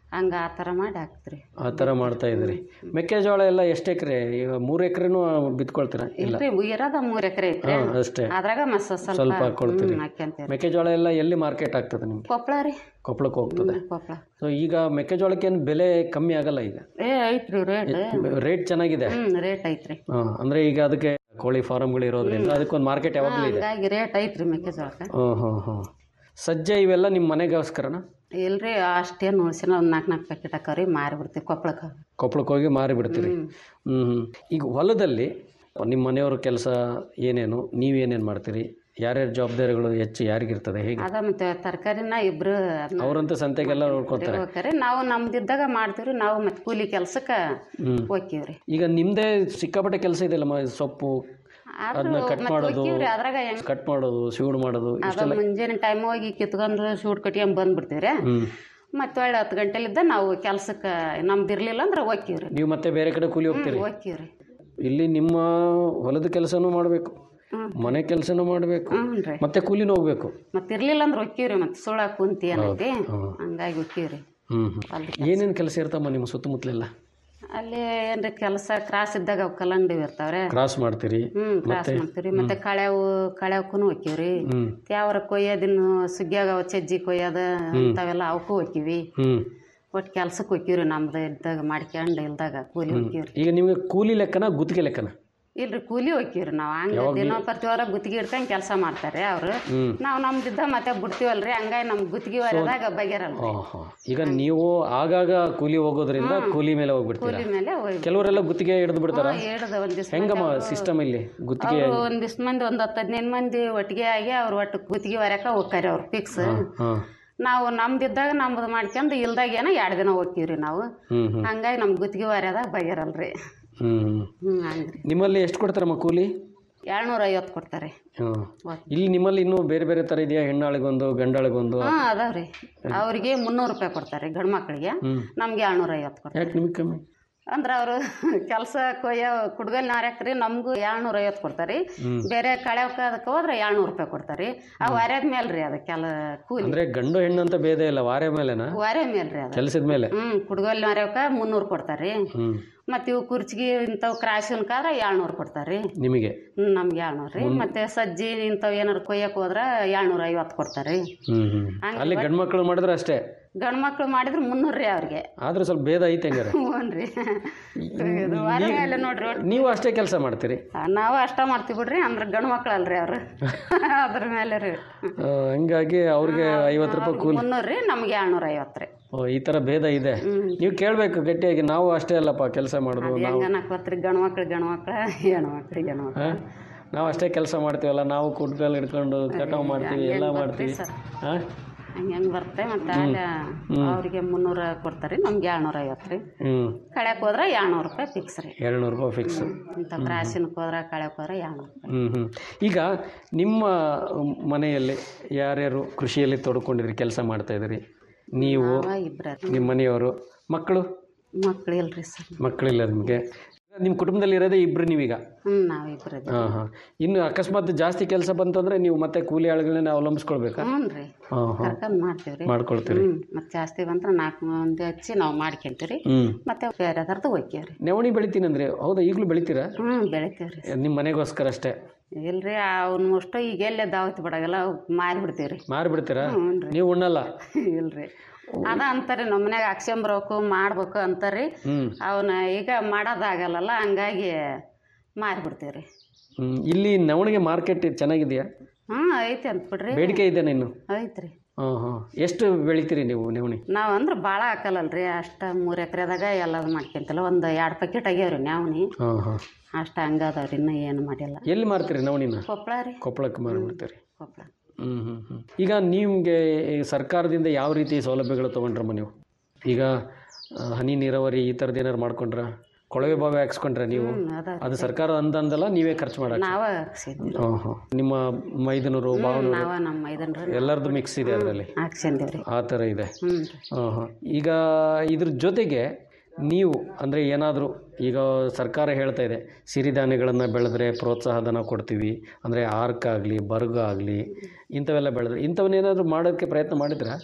ಹಂಗೆ ಆ ಥರ ಮಾಡಿ ಹಾಕ್ತ್ರಿ ಆ ಥರ ಮಾಡ್ತಾ ಇದ್ದೀರಿ ಮೆಕ್ಕೆಜೋಳ ಎಲ್ಲ ಎಷ್ಟು ಎಕರೆ ಈಗ ಮೂರು ಎಕರೆನೂ ಬಿತ್ಕೊಳ್ತೀರಾ ಇಲ್ಲ ಇಲ್ರಿ ಇರೋದ ಮೂರು ಎಕರೆ ಐತ್ರಿ ಹಾಂ ಅಷ್ಟೇ ಅದ್ರಾಗ ಮಸ್ತ್ ಸ್ವಲ್ಪ ಸ್ವಲ್ಪ ಹಾಕ್ಕೊಳ್ತೀರಿ ಹ್ಮ್, ಹಾಕ್ಯಂತೀವಿ ಮೆಕ್ಕೆಜೋಳ ಎಲ್ಲ ಎಲ್ಲಿ ಮಾರ್ಕೆಟ್ ಆಗ್ತದೆ ನಿಮ್ಗೆ ಕೊಪ್ಪಳ ರೀ ಕೊಪ್ಪಳಕ್ಕೆ ಹೋಗ್ತದೆ ಕೊಪ್ಪಳ ಸೊ ಈಗ ಮೆಕ್ಕೆಜೋಳಕ್ಕೆ ಏನು ಬೆಲೆ ಕಮ್ಮಿ ಆಗಲ್ಲ ಈಗ ಏ ಐತ್ರಿ ರೇಟ್ ರೇಟ್ ಚೆನ್ನಾಗಿದೆ ಹ್ಮ್ ರೇಟ್ ಐತ್ರಿ ಹಾಂ ಅಂದರೆ ಈಗ ಅದಕ್ಕೆ ಕೋಳಿ ಫಾರಮ್ಗಳು ಇರೋದ್ರಿಂದ ಅದಕ್ಕೊಂದು ಮಾರ್ಕೆಟ್ ಯಾವಾಗಲೂ ಇದೆ ಹಂಗಾಗಿ ರೇಟ್ ಐತ್ರಿ ಮೆಕ್ಕೆಜೋಳಕ್ಕೆ ಹಾಂ ಹಾಂ ಹಾಂ ಸಜ್ಜೆ ಇವೆಲ್ಲ ನಿಮ್ಮ ಮನೆಗೋಸ್ಕರನ ಇಲ್ರಿ ಅಷ್ಟೇನು ಉಳ್ಸಿನ ಒಂದು ನಾಲ್ಕು ನಾಲ್ಕು ಪ್ಯಾಕೆಟ್ ಹಾಕವ್ರಿ ಮಾರಿ ಬಿಡ್ತೀವಿ ಕೊಪ್ಪಳಕ್ಕೆ ಕೊಪ್ಪಳಕ್ಕೆ ಹೋಗಿ ಮಾರಿ ಬಿಡ್ತೀರಿ ಹ್ಞೂ ಹ್ಞೂ ಈಗ ಹೊಲದಲ್ಲಿ ನಿಮ್ಮ ಮನೆಯವ್ರ ಕೆಲಸ ಏನೇನು ನೀವೇನೇನು ಮಾಡ್ತೀರಿ ಯಾರ್ಯಾರ ಜವಾಬ್ದಾರಿಗಳು ಹೆಚ್ಚು ಯಾರಿಗಿರ್ತದೆ ಹೇಗೆ ಅದ ಮತ್ತೆ ತರಕಾರಿನ ಇಬ್ರು ಅದ್ನ ಅವರಂತೂ ಸಂತೆಗೆಲ್ಲ ನೋಡ್ಕೊತಾರೆ ಹೋಗ್ತಾರೆ ನಾವು ನಮ್ದಿದ್ದಾಗ ಮಾಡ್ತೀವ್ರಿ ನಾವು ಮತ್ತೆ ಕೂಲಿ ಕೆಲ್ಸಕ್ಕೆ ಹೋಗ್ತೀವ್ರಿ ಈಗ ನಿಮ್ಮದೇ ಸಿಕ್ಕಾಪಟ್ಟೆ ಕೆಲಸ ಇದೆಯಲ್ಲ ಮ ಸೊಪ್ಪು ಅದನ್ನ ಕಟ್ ಮಾಡೋದು ಹೋಗ್ತೀವ್ರಿ ಅದ್ರಾಗ ಹೆಂಗ್ ಕಟ್ ಮಾಡೋದು ಸೀಡ್ ಮಾಡೋದು ಅದ ಮುಂಜಾನೆ ಟೈಮ್ ಹೋಗಿ ಕಿತ್ಕೊಂಡು ಶೂಟ್ ಕಟ್ಕೊಂಡ್ ಬಂದ್ಬಿಡ್ತೀವ್ರಿ ಮತ್ತೆ ಒಳ್ಳೆ ಹತ್ತು ಗಂಟೆಲಿದ್ದ ನಾವು ಕೆಲ್ಸಕ್ಕೆ ನಮ್ದು ಇರ್ಲಿಲ್ಲ ಅಂದ್ರೆ ಹೋಗ್ತೀವ್ರಿ ನೀವು ಮತ್ತೆ ಬೇರೆ ಕಡೆ ಕೂಲಿ ಹೋಗ್ತೀರಿ ಹೋಗ್ತೀವ್ರಿ ಇಲ್ಲಿ ನಿಮ್ಮ ಹೊಲದ ಕೆಲಸನೂ ಮಾಡಬೇಕು ಮನೆ ಕೆಲಸನೂ ಮಾಡಬೇಕು ಹ್ಞೂ ರೀ ಮತ್ತೆ ಕೂಲಿನೂ ಹೋಗ್ಬೇಕು ಮತ್ತೆ ಇರ್ಲಿಲ್ಲ ಅಂದ್ರೆ ಹೋಗ್ತೀವ್ರಿ ಮತ್ತೆ ಸುಳ ಕುಂತಿ ಏನೈತಿ ಹಂಗಾಗಿ ಹೋಗ್ತೀವ್ರಿ ಹ್ಞೂ ಹ್ಞೂ ಏನೇನು ಕೆಲಸ ಇರ್ತಮ್ಮ ನಿಮ್ಮ ಸುತ್ತಮುತ್ತಲೆಲ್ಲ ಅಲ್ಲಿ ಏನ್ರಿ ಕೆಲಸ ಕ್ರಾಸ್ ಇದ್ದಾಗ ಅವು ಕಲ್ಲಂಗಡಿ ಇರ್ತಾವ್ರೆ ಕ್ರಾಸ್ ಮಾಡ್ತೀರಿ ಹ್ಮ್ ಕ್ರಾಸ್ ಮಾಡ್ತೀವ್ರಿ ಮತ್ತೆ ಕಳೆವು ಕಳೆವಕ್ಕೂ ಹೋಗ್ತೀವ್ರಿ ಹ್ಞೂ ತ್ಯಾವ್ರ ಕೊಯ್ಯೋದಿನ್ನು ಸುಗ್ಗಿಯಾಗ ಅವು ಚಜ್ಜಿ ಕೊಯ್ಯೋದ ಅಂಥವೆಲ್ಲ ಅವಕ್ಕೂ ಹೋಗ್ತೀವಿ ಹ್ಞೂ ಒಟ್ಟು ಕೆಲ್ಸಕ್ಕೆ ಹೋಗ್ತೀವ್ರಿ ನಮ್ದು ಇದ್ದಾಗ ಮಾಡ್ಕೊಂಡು ಇಲ್ದಾಗ ಕೂಲಿ ಹೋಗ್ತೀವ್ರಿ ಈಗ ನಿಮಗೆ ಕೂಲಿ ಲೆಕ್ಕನ ಗುತ್ತಿಗೆ ಲೆಕ್ಕನ ಇಲ್ರಿ ಕೂಲಿ ಹೋಗ್ತೀವ್ರಿ ನಾವು ಹಂಗ ದಿನ ಪ್ರತಿವಾರ ಗುತ್ತಿಗೆ ಇಡ್ತಂಗೆ ಕೆಲಸ ಮಾಡ್ತಾರೆ ಅವ್ರು ನಾವು ನಮ್ದಿದ್ದ ಮತ್ತೆ ಬಿಡ್ತೀವಲ್ರಿ ಹಂಗಾಗಿ ನಮ್ ಗುತ್ತಿಗೆ ಹೊರದಾಗ ಬಗೆರಲ್ಲ ಹಾಂ ಈಗ ನೀವು ಆಗಾಗ ಕೂಲಿ ಹೋಗೋದ್ರಿಂದ ಕೂಲಿ ಮೇಲೆ ಹೋಗ್ಬಿಡ್ತೀರಾ ಕೂಲಿ ಮೇಲೆ ಹೋಗಿ ಕೆಲವರೆಲ್ಲ ಗುತ್ತಿಗೆ ಹಿಡಿದು ಬಿಡ್ತಾರ ಹೇಳ್ದ ಒಂದ್ ದಿವ್ಸ ಹೆಂಗಮ್ಮ ಸಿಸ್ಟಮ್ ಇಲ್ಲಿ ಗುತ್ತಿಗೆ ಅವ್ರು ಒಂದ್ ದಿವ್ಸ ಮಂದಿ ಒಂದ್ ಹತ್ತು ಹದಿನೈದು ಮಂದಿ ಒಟ್ಟಿಗೆ ಆಗಿ ಅವ್ರು ಒಟ್ಟು ಗುತ್ತಿಗೆ ಹೊರ್ಯಾಕ ಹೋಗ್ತಾರೆ ಅವ್ರು ಫಿಕ್ಸ್ ಹಾಂ ನಾವು ನಮ್ದಿದ್ದಾಗ ನಮ್ದು ಮಾಡ್ಕೊಂಡು ಇಲ್ದಾಗ ಏನೋ ಎರಡು ದಿನ ಹೋಗ್ತೀವ್ರಿ ನಾವು ಹ್ಞೂ ಹ್ಞೂ ಹಂಗಾಗಿ ನಮ್ ಗುತ್ತಿಗೆ ಹೊರ್ಯಾದಾಗ ಬಗೆರಲ್ರಿ ಹ್ಞೂ ಹ್ಞೂ ಹ್ಮ್ ಹಂಗ್ರಿ ನಿಮ್ಮಲ್ಲಿ ಎಷ್ಟು ಕೊಡ್ತಾರಮ್ಮ ಕೂಲಿ ಏಳ್ನೂರ ಐವತ್ತು ಕೊಡ್ತಾರೆ ಹಾಂ ಇಲ್ಲಿ ನಿಮ್ಮಲ್ಲಿ ಇನ್ನೂ ಬೇರೆ ಬೇರೆ ಥರ ಇದೆಯಾ ಹೆಣ್ಣಾಳಿಗೊಂದು ಗಂಡಾಳಿಗೊಂದು ಹಾ ಅದಾವ್ರಿ ಅವ್ರಿಗೆ ಮುನ್ನೂರು ರೂಪಾಯಿ ಕೊಡ್ತಾರೆ ಗಂಡು ಮಕ್ಳಿಗೆ ನಮ್ಗೆ ಏಳ್ನೂರ ಐವತ್ತು ಕೊಡ್ತಾರೆ ಯಾಕೆ ನಿಮಗೆ ಕಮ್ಮಿ ಅಂದ್ರೆ ಅವರು ಕೆಲಸ ಕೊಯ್ಯೋ ಕುಡ್ಗಲ್ ನಾರ್ಯಾಕ್ರಿ ನಮಗೂ ಏಳ್ನೂರ ಐವತ್ತು ಕೊಡ್ತಾರೆ ಬೇರೆ ಕಳೆವಕ್ಕೆ ಅದಕ್ಕೆ ಹೋದ್ರೆ ಏಳ್ನೂರು ರೂಪಾಯಿ ಕೊಡ್ತಾರೆ ಆ ವಾರ್ಯದ ಮೇಲೆ ರೀ ಅದಕ್ಕೆಲ್ಲ ಕೂಲಿ ಅಂದರೆ ಗಂಡು ಹೆಣ್ಣು ಅಂತ ಭೇದ ಇಲ್ಲ ವಾರೆ ಮೇಲೆನಾ ವಾರ್ಯ ಮೇಲೆ ರೀ ಅದು ಕೆಲಸದ ಮೇಲೆ ಹ್ಞೂ ಕುಡ್ಗಲ್ ನಾರ್ಯಾವಕ್ಕೆ ಮುನ್ನೂರು ಕೊಡ್ತಾರೆ ಹ್ಞೂ ಮತ್ತು ಇವು ಕುರ್ಚಿಗೆ ಇಂಥವು ಕ್ರಾಶನ್ಕಾದ್ರೆ ಏಳ್ನೂರು ಕೊಡ್ತಾರೆ ನಿಮಗೆ ಹ್ಞೂ ನಮ್ಗೆ ಏಳ್ನೂರು ರೀ ಮತ್ತು ಸಜ್ಜಿ ಇಂಥವು ಏನಾರು ಕೊಯ್ಯಕ್ಕೆ ಹೋದ್ರೆ ಏಳ್ನೂರ ಐವತ್ತು ಕೊಡ್ತಾರೆ ಹ್ಞೂ ಹ್ಞೂ ಅಲ್ಲಿ ಗಂಡು ಮಕ್ಕಳು ಮಾಡಿದ್ರೆ ಅಷ್ಟೇ ಗಂಡು ಮಕ್ಳು ಮಾಡಿದ್ರೆ ಮುನ್ನೂರು ರೀ ಅವ್ರಿಗೆ ಆದ್ರೆ ಸ್ವಲ್ಪ ಭೇದ ಐತೆ ಹಂಗಾರೆ ಹ್ಞೂ ರೀ ಇದು ವಾರ ಮೇಲೆ ನೋಡ್ರಿ ಒಟ್ಟು ನೀವು ಅಷ್ಟೇ ಕೆಲಸ ಮಾಡ್ತೀರಿ ನಾವು ಅಷ್ಟ ಮಾಡ್ತೀವಿ ಬಿಡ್ರಿ ಅಂದ್ರೆ ಗಂಡು ಮಕ್ಳು ಅಲ್ರಿ ಅವ್ರು ಅದ್ರ ಮೇಲೆ ರೀ ಆ, ಹಂಗಾಗಿ ಅವ್ರಿಗೆ ಐವತ್ತು ರೂಪಾಯಿ ಕೂಲಿ ಮುನ್ನೂರು ರೀ ನಮ್ಗೆ ಏಳ್ನೂರ ಐವತ್ತು ರೀ ಓ ಈ ಥರ ಭೇದ ಇದೆ ನೀವು ಕೇಳಬೇಕು ಗಟ್ಟಿಯಾಗಿ ನಾವು ಅಷ್ಟೇ ಅಲ್ಲಪ್ಪ ಕೆಲಸ ಮಾಡೋದು ನಾವು ಹೆಂಗ ಅನ್ನಕ್ಕೆ ಗಂಡು ಮಕ್ಳು ಗಂಡು ಮಕ್ಳು ಹೆಣ್ಣು ಮಕ್ಳು ಹೆಣ್ಣು ಮಕ್ಳು ಆ? ನಾವು ಅಷ್ಟೇ ಕೆಲಸ ಮಾಡ್ತೀವಲ್ಲ ನಾವು ಕುಟ್ಕಲ್ಲಿ ಹಿಡ್ಕೊಂಡು ಕಟಾವು ಮಾಡ್ತೀವಿ ಎಲ್ಲ ಮಾಡ್ತೀವಿ ಹಾಂ ಹಂಗೆ ಹೆಂಗೆ ಬರುತ್ತೆ ಮತ್ತು ಅಲ್ಲಿ ಅವ್ರಿಗೆ ಮುನ್ನೂರ ಕೊಡ್ತಾರೆ ನಮ್ಗೆ ಏಳ್ನೂರ ಐವತ್ತು ರೀ ಹ್ಞೂ ಕಳ್ಯಾಕ್ ಹೋದ್ರೆ ಏಳ್ನೂರು ರೂಪಾಯಿ ಫಿಕ್ಸ್ ರೀ ಎರಡುನೂರು ರೂಪಾಯಿ ಫಿಕ್ಸ್ ಇಂಥ ಕ್ರಾಸಿನಕ್ಕೆ ಹೋದ್ರೆ ಕಳ್ಯಾಕ್ ಹೋದ್ರೆ ಏಳ್ನೂರು ರೂಪಾಯಿ ಹ್ಞೂ ಹ್ಞೂ ಈಗ ನಿಮ್ಮ ಮನೆಯಲ್ಲಿ ಯಾರ್ಯಾರು ಕೃಷಿಯಲ್ಲಿ ತೊಡ್ಕೊಂಡಿರಿ ಕೆಲಸ ಮಾಡ್ತಾಯಿದ್ದೀರಿ ನೀವು ಅವ ಇಬ್ರ ನಿಮ್ಮ ಮನೆಯವರು ಮಕ್ಕಳು ಮಕ್ಳು ಇಲ್ರಿ ಸರ್ ಮಕ್ಕಳಿಲ್ಲ ನಿಮಗೆ ನಿಮ್ಮ ಕುಟುಂಬದಲ್ಲಿ ಇರೋದೇ ಇಬ್ಬರು ನೀವೀಗ ಹ್ಞೂ ನಾವು ಇಬ್ರು ಹಾಂ ಹಾಂ ಇನ್ನು ಅಕಸ್ಮಾತ್ ಜಾಸ್ತಿ ಕೆಲಸ ಬಂತಂದರೆ ನೀವು ಮತ್ತೆ ಕೂಲಿ ಆಳುಗಳನ್ನ ಅವಲಂಬಿಸ್ಕೊಳ್ಬೇಕಾ ಹ್ಞೂ ರೀ ಹಾಂ ಹಾಂ ಕರ್ಕೊಂಡು ಮಾಡ್ತೀವಿ ರೀ ಮಾಡ್ಕೊಳ್ತೀರಿ ಹ್ಞೂ ಮತ್ತು ಜಾಸ್ತಿ ಬಂದ್ರೆ ನಾಲ್ಕು ಮಂದಿ ಹಚ್ಚಿ ನಾವು ಮಾಡ್ಕೊಂತೀವಿ ರೀ ಹ್ಞೂ ಮತ್ತು ಬೇರೆದರ್ದು ಒಯ್ಕೇವ್ ರೀ ನವಣಿ ಬೆಳಿತೀನಿ ಅಂದರೆ ಹೌದಾ ಈಗಲೂ ಬೆಳಿತೀರಾ ಹ್ಞೂ ಬೆಳಿತೀವಿ ರೀ ನಿಮ್ಮ ಮನೆಗೋಸ್ಕರ ಅಷ್ಟೇ ಇಲ್ರಿ ಅವ್ನ ಅಷ್ಟು ಈಗ ಎಲ್ಲೇ ದಾವತ್ ಬಿಡಾಗಲ್ಲ ಮಾರಿ ಬಿಡ್ತೀವಿ ರೀ ಮಾರಿ ಬಿಡ್ತೀರಾ ಹ್ಞೂ ರೀ ನೀವು ಉಣ್ಣಲ್ಲ ಇಲ್ರಿ ಅದ ಅಂತಾರೆ ನಮ್ಮ ಮನ್ಯಾಗ ಹಾಕ್ಸ್ಕೊಂಬರ್ಬೇಕು ಮಾಡ್ಬೇಕು ಅಂತಾರ್ರಿ ಹ್ಞೂ ಅವನ್ನ ಈಗ ಮಾಡೋದಾಗಲ್ಲಲ್ಲ ಹಂಗಾಗಿ ಮಾರಿಬಿಡ್ತೀವಿ ರೀ ಹ್ಮ್. ಇಲ್ಲಿ ನವಣಿಗೆ ಮಾರ್ಕೆಟ್ ಚೆನ್ನಾಗಿದೆಯಾ ಹ್ಞೂ ಐತಿ ಅಂತ ಬಿಡ್ರಿ ಬೇಡಿಕೆ ಇದೆಯಾ ಇನ್ನು ಐತ್ರಿ ಹಾಂ ಹಾಂ ಎಷ್ಟು ಬೆಳಿತೀರಿ ನೀವು ನವಣಿ ನಾವು ಅಂದ್ರೆ ಭಾಳ ಹಾಕಲ್ಲಲ್ರಿ ಅಷ್ಟು ಮೂರು ಎಕರೆದಾಗ ಎಲ್ಲದು ಮಾಡ್ಕೊಂತಿಲ್ಲ ಒಂದು ಎರಡು ಪ್ಯಾಕೆಟ್ ಆಗ್ಯಾವ್ರಿ ನ್ಯಾವ್ನಿ ಹಾಂ ಹಾಂ ಅಷ್ಟು ಹಂಗದವ್ರಿ ಇನ್ನೂ ಏನು ಮಾಡಿಲ್ಲ ಎಲ್ಲಿ ಮಾರ್ತೀರಿ ನವಣಿನ ಕೊಪ್ಪಳ ರೀ ಕೊಪ್ಪಳಕ್ಕೆ ಮಾರಿಬಿಡ್ತೀರಿ ಕೊಪ್ಪಳ ಹ್ಞೂ ಹ್ಞೂ ಹ್ಞೂ ಈಗ ನಿಮಗೆ ಸರ್ಕಾರದಿಂದ ಯಾವ ರೀತಿ ಸೌಲಭ್ಯಗಳು ತೊಗೊಂಡ್ರಮ್ಮ ನೀವು ಈಗ ಆ, ಹನಿ ನೀರಾವರಿ ಈ ಥರದ್ದು ಏನಾರು ಮಾಡ್ಕೊಂಡ್ರ ಕೊಳವೆ ಬಾವಿ ಹಾಕ್ಸ್ಕೊಂಡ್ರೆ ನೀವು ಹ್ಞೂ ಅದ ಅದು ಸರ್ಕಾರ ಅಂದಂದಲ್ಲ ನೀವೇ ಖರ್ಚು ಮಾಡಕ್ಕೆ ನಾವ ಹಾಕ್ಸಿದ್ವಿ ಹಾಂ ಹಾಂ ನಿಮ್ಮ ಮೈದನೂರು ಬಾವನೂರು ನಾವ ನಮ್ಮ ಮೈದನ್ರಿ ಎಲ್ಲರದ್ದು ಮಿಕ್ಸ್ ಇದೆ ಅದರಲ್ಲಿ ಹಾಕ್ಸಿದ್ದೀವಿ ಆ ಥರ ಇದೆ ಹ್ಞೂ ಹಾಂ ಹಾಂ ಈಗ ಇದ್ರ ಜೊತೆಗೆ ನೀವು ಅಂದರೆ ಏನಾದರೂ ಈಗ ಸರ್ಕಾರ ಹೇಳ್ತಾ ಇದೆ ಸಿರಿಧಾನ್ಯಗಳನ್ನು ಬೆಳೆದ್ರೆ ಪ್ರೋತ್ಸಾಹಧನ ಕೊಡ್ತೀವಿ ಅಂದರೆ ಆರ್ಕ್ ಆಗಲಿ ಬರ್ಗ ಆಗಲಿ ಇಂಥವೆಲ್ಲ ಬೆಳೆದ್ರೆ ಇಂಥವನ್ನೇನಾದರೂ ಮಾಡೋಕ್ಕೆ ಪ್ರಯತ್ನ ಮಾಡಿದ್ರಾ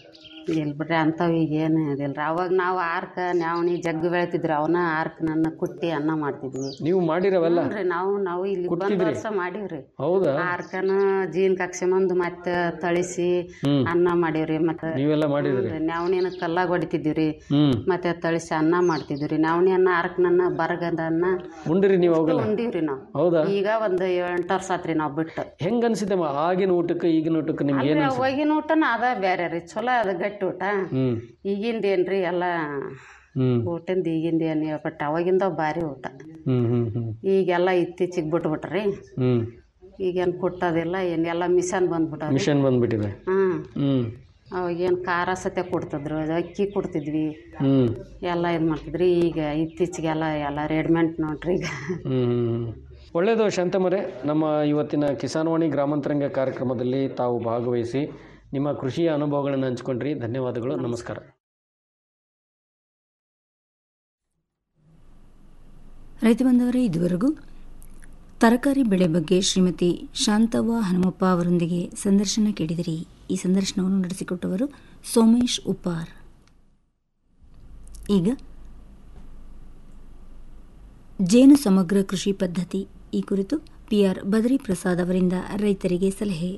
ಇಲ್ಲ ಬಿಡ್ರಿ ಅಂಥವು ಈಗ ಏನು ಇದಿಲ್ಲ ರೀ ಅವಾಗ ನಾವು ಆರ್ಕ ನ್ಯಾವಣಿ ಜಗ್ಗು ಬೆಳಿತಿದ್ರಿ ಅವನ್ನ ಆರ್ಕ ನನ್ನ ಕುಟ್ಟಿ ಅನ್ನ ಮಾಡ್ತಿದ್ವಿ ನೀವು ಮಾಡಿರವೆಲ್ಲ ಹ್ಞೂ ರೀ ನಾವು ನಾವು ಇಲ್ಲಿ ಬಂದು ಕುಟ್ತಿದ್ರಿ? ವರ್ಷ ಮಾಡೀವ್ರಿ ಹೌದಾ ಆರ್ಕನ ಜೀನ್ ಕಕ್ಷಮಂದು ಮತ್ತೆ ತಳಿಸಿ ಹ್ಮ್. ಅನ್ನ ಮಾಡೀವ್ರಿ ಮತ್ತೆ ನೀವೆಲ್ಲ ಮಾಡಿದ್ರಿ ನ್ಯಾವಣಿನ ಕಲ್ಲಾಗ ಹೊಡಿತಿದ್ವಿ ಹ್ಮ್ ಮತ್ತೆ ತಳಿಸಿ ಅನ್ನ ಮಾಡ್ತಿದ್ವಿ ರೀ ನ್ಯಾವಣಿ ಅನ್ನ ಆರ್ಕನನ್ನ ಬರಗದ ಅನ್ನ ಉಂಡ್ರಿ ನೀವು ಅವಾಗೆಲ್ಲ ಉಂಡೀವ್ರಿ ನಾವು ಹೌದಾ ಈಗ ಒಂದು ಎಂಟು ವರ್ಷ ಆತ್ರಿ ನಾವು ಬಿಟ್ಟು ಹೆಂಗ್ ಅನ್ಸಿದ್ದಮ್ಮ ಆಗಿನ ಊಟಕ್ಕೆ ಈಗಿನ ಊಟಕ್ಕೆ ನಿಮ್ಗೆ ಏನ್ ಅಂದ್ರೆ ಅನ್ಸುತ್ತೆ ಅವಾಗಿನ ಊಟನ ಅದ ಬೇರೆ ರೀ ಚಲೋ ಅದ ಗಟ್ಟಿ ಊಟ ಹ್ಮ್ ಈಗಿಂದ ಏನ್ರಿ ಎಲ್ಲ ಹ್ಮ್ ಊಟದಿಂದ ಈಗಿಂದ ಏನು ಹೇಳ್ಬಿಟ್ಟು ಅವಾಗಿಂದ ಭಾರಿ ಊಟ ಹ್ಮ್ ಹ್ಮ್ ಹ್ಮ್ ಈಗೆಲ್ಲ ಇತ್ತೀಚಿಗೆ ಬಿಟ್ಬಿಟ್ರಿ ಹ್ಮ್ ಈಗೇನು ಕುಟ್ಟೋದಿಲ್ಲ ಏನು ಎಲ್ಲ ಮಿಷನ್ ಬಂದ್ಬಿಟ್ಟವ್ರಿ ಮಿಷನ್ ಬಂದ್ಬಿಟ್ಟಿದೆ ಹ್ಮ್ ಹ್ಮ್ ಅವಾಗೇನು ಖಾರ ಸತ್ಯ ಕೊಡ್ತಿದ್ರು ಅದು ಅಕ್ಕಿ ಕೊಡ್ತಿದ್ವಿ ಹ್ಮ್ ಎಲ್ಲ ಇದು ಮಾಡ್ತಿದ್ರಿ ಈಗ ಇತ್ತೀಚೆಗೆಲ್ಲ ಎಲ್ಲ ರೆಡಿಮೆಂಟ್ ನೋಡ್ರಿ ಈಗ ಹ್ಮ್ ಒಳ್ಳೆಯದು ಶಾಂತಮರೆ ನಮ್ಮ ಇವತ್ತಿನ ಕಿಸಾನ್ವಾಣಿ ಗ್ರಾಮಾಂತರಂಗ ಕಾರ್ಯಕ್ರಮದಲ್ಲಿ ತಾವು ಭಾಗವಹಿಸಿ ನಿಮ್ಮ ಕೃಷಿಯ ಅನುಭವಗಳನ್ನು ಹಂಚ್ಕೊಂಡ್ರಿ ಧನ್ಯವಾದಗಳು ನಮಸ್ಕಾರ ರೈತ ಬಂದವರೇ ಇದುವರೆಗೂ ತರಕಾರಿ ಬೆಳೆ ಬಗ್ಗೆ ಶ್ರೀಮತಿ ಶಾಂತವ್ವ ಹನುಮಪ್ಪ ಅವರೊಂದಿಗೆ ಸಂದರ್ಶನ ಕೇಳಿದಿರಿ ಈ ಸಂದರ್ಶನವನ್ನು ನಡೆಸಿಕೊಟ್ಟವರು ಸೋಮೇಶ್ ಉಪ್ಪಾರ್ ಈಗ ಜೇನು ಸಮಗ್ರ ಕೃಷಿ ಪದ್ಧತಿ ಈ ಕುರಿತು ಪಿಆರ್ ಬದರಿ ಪ್ರಸಾದ್ ಅವರಿಂದ ರೈತರಿಗೆ ಸಲಹೆ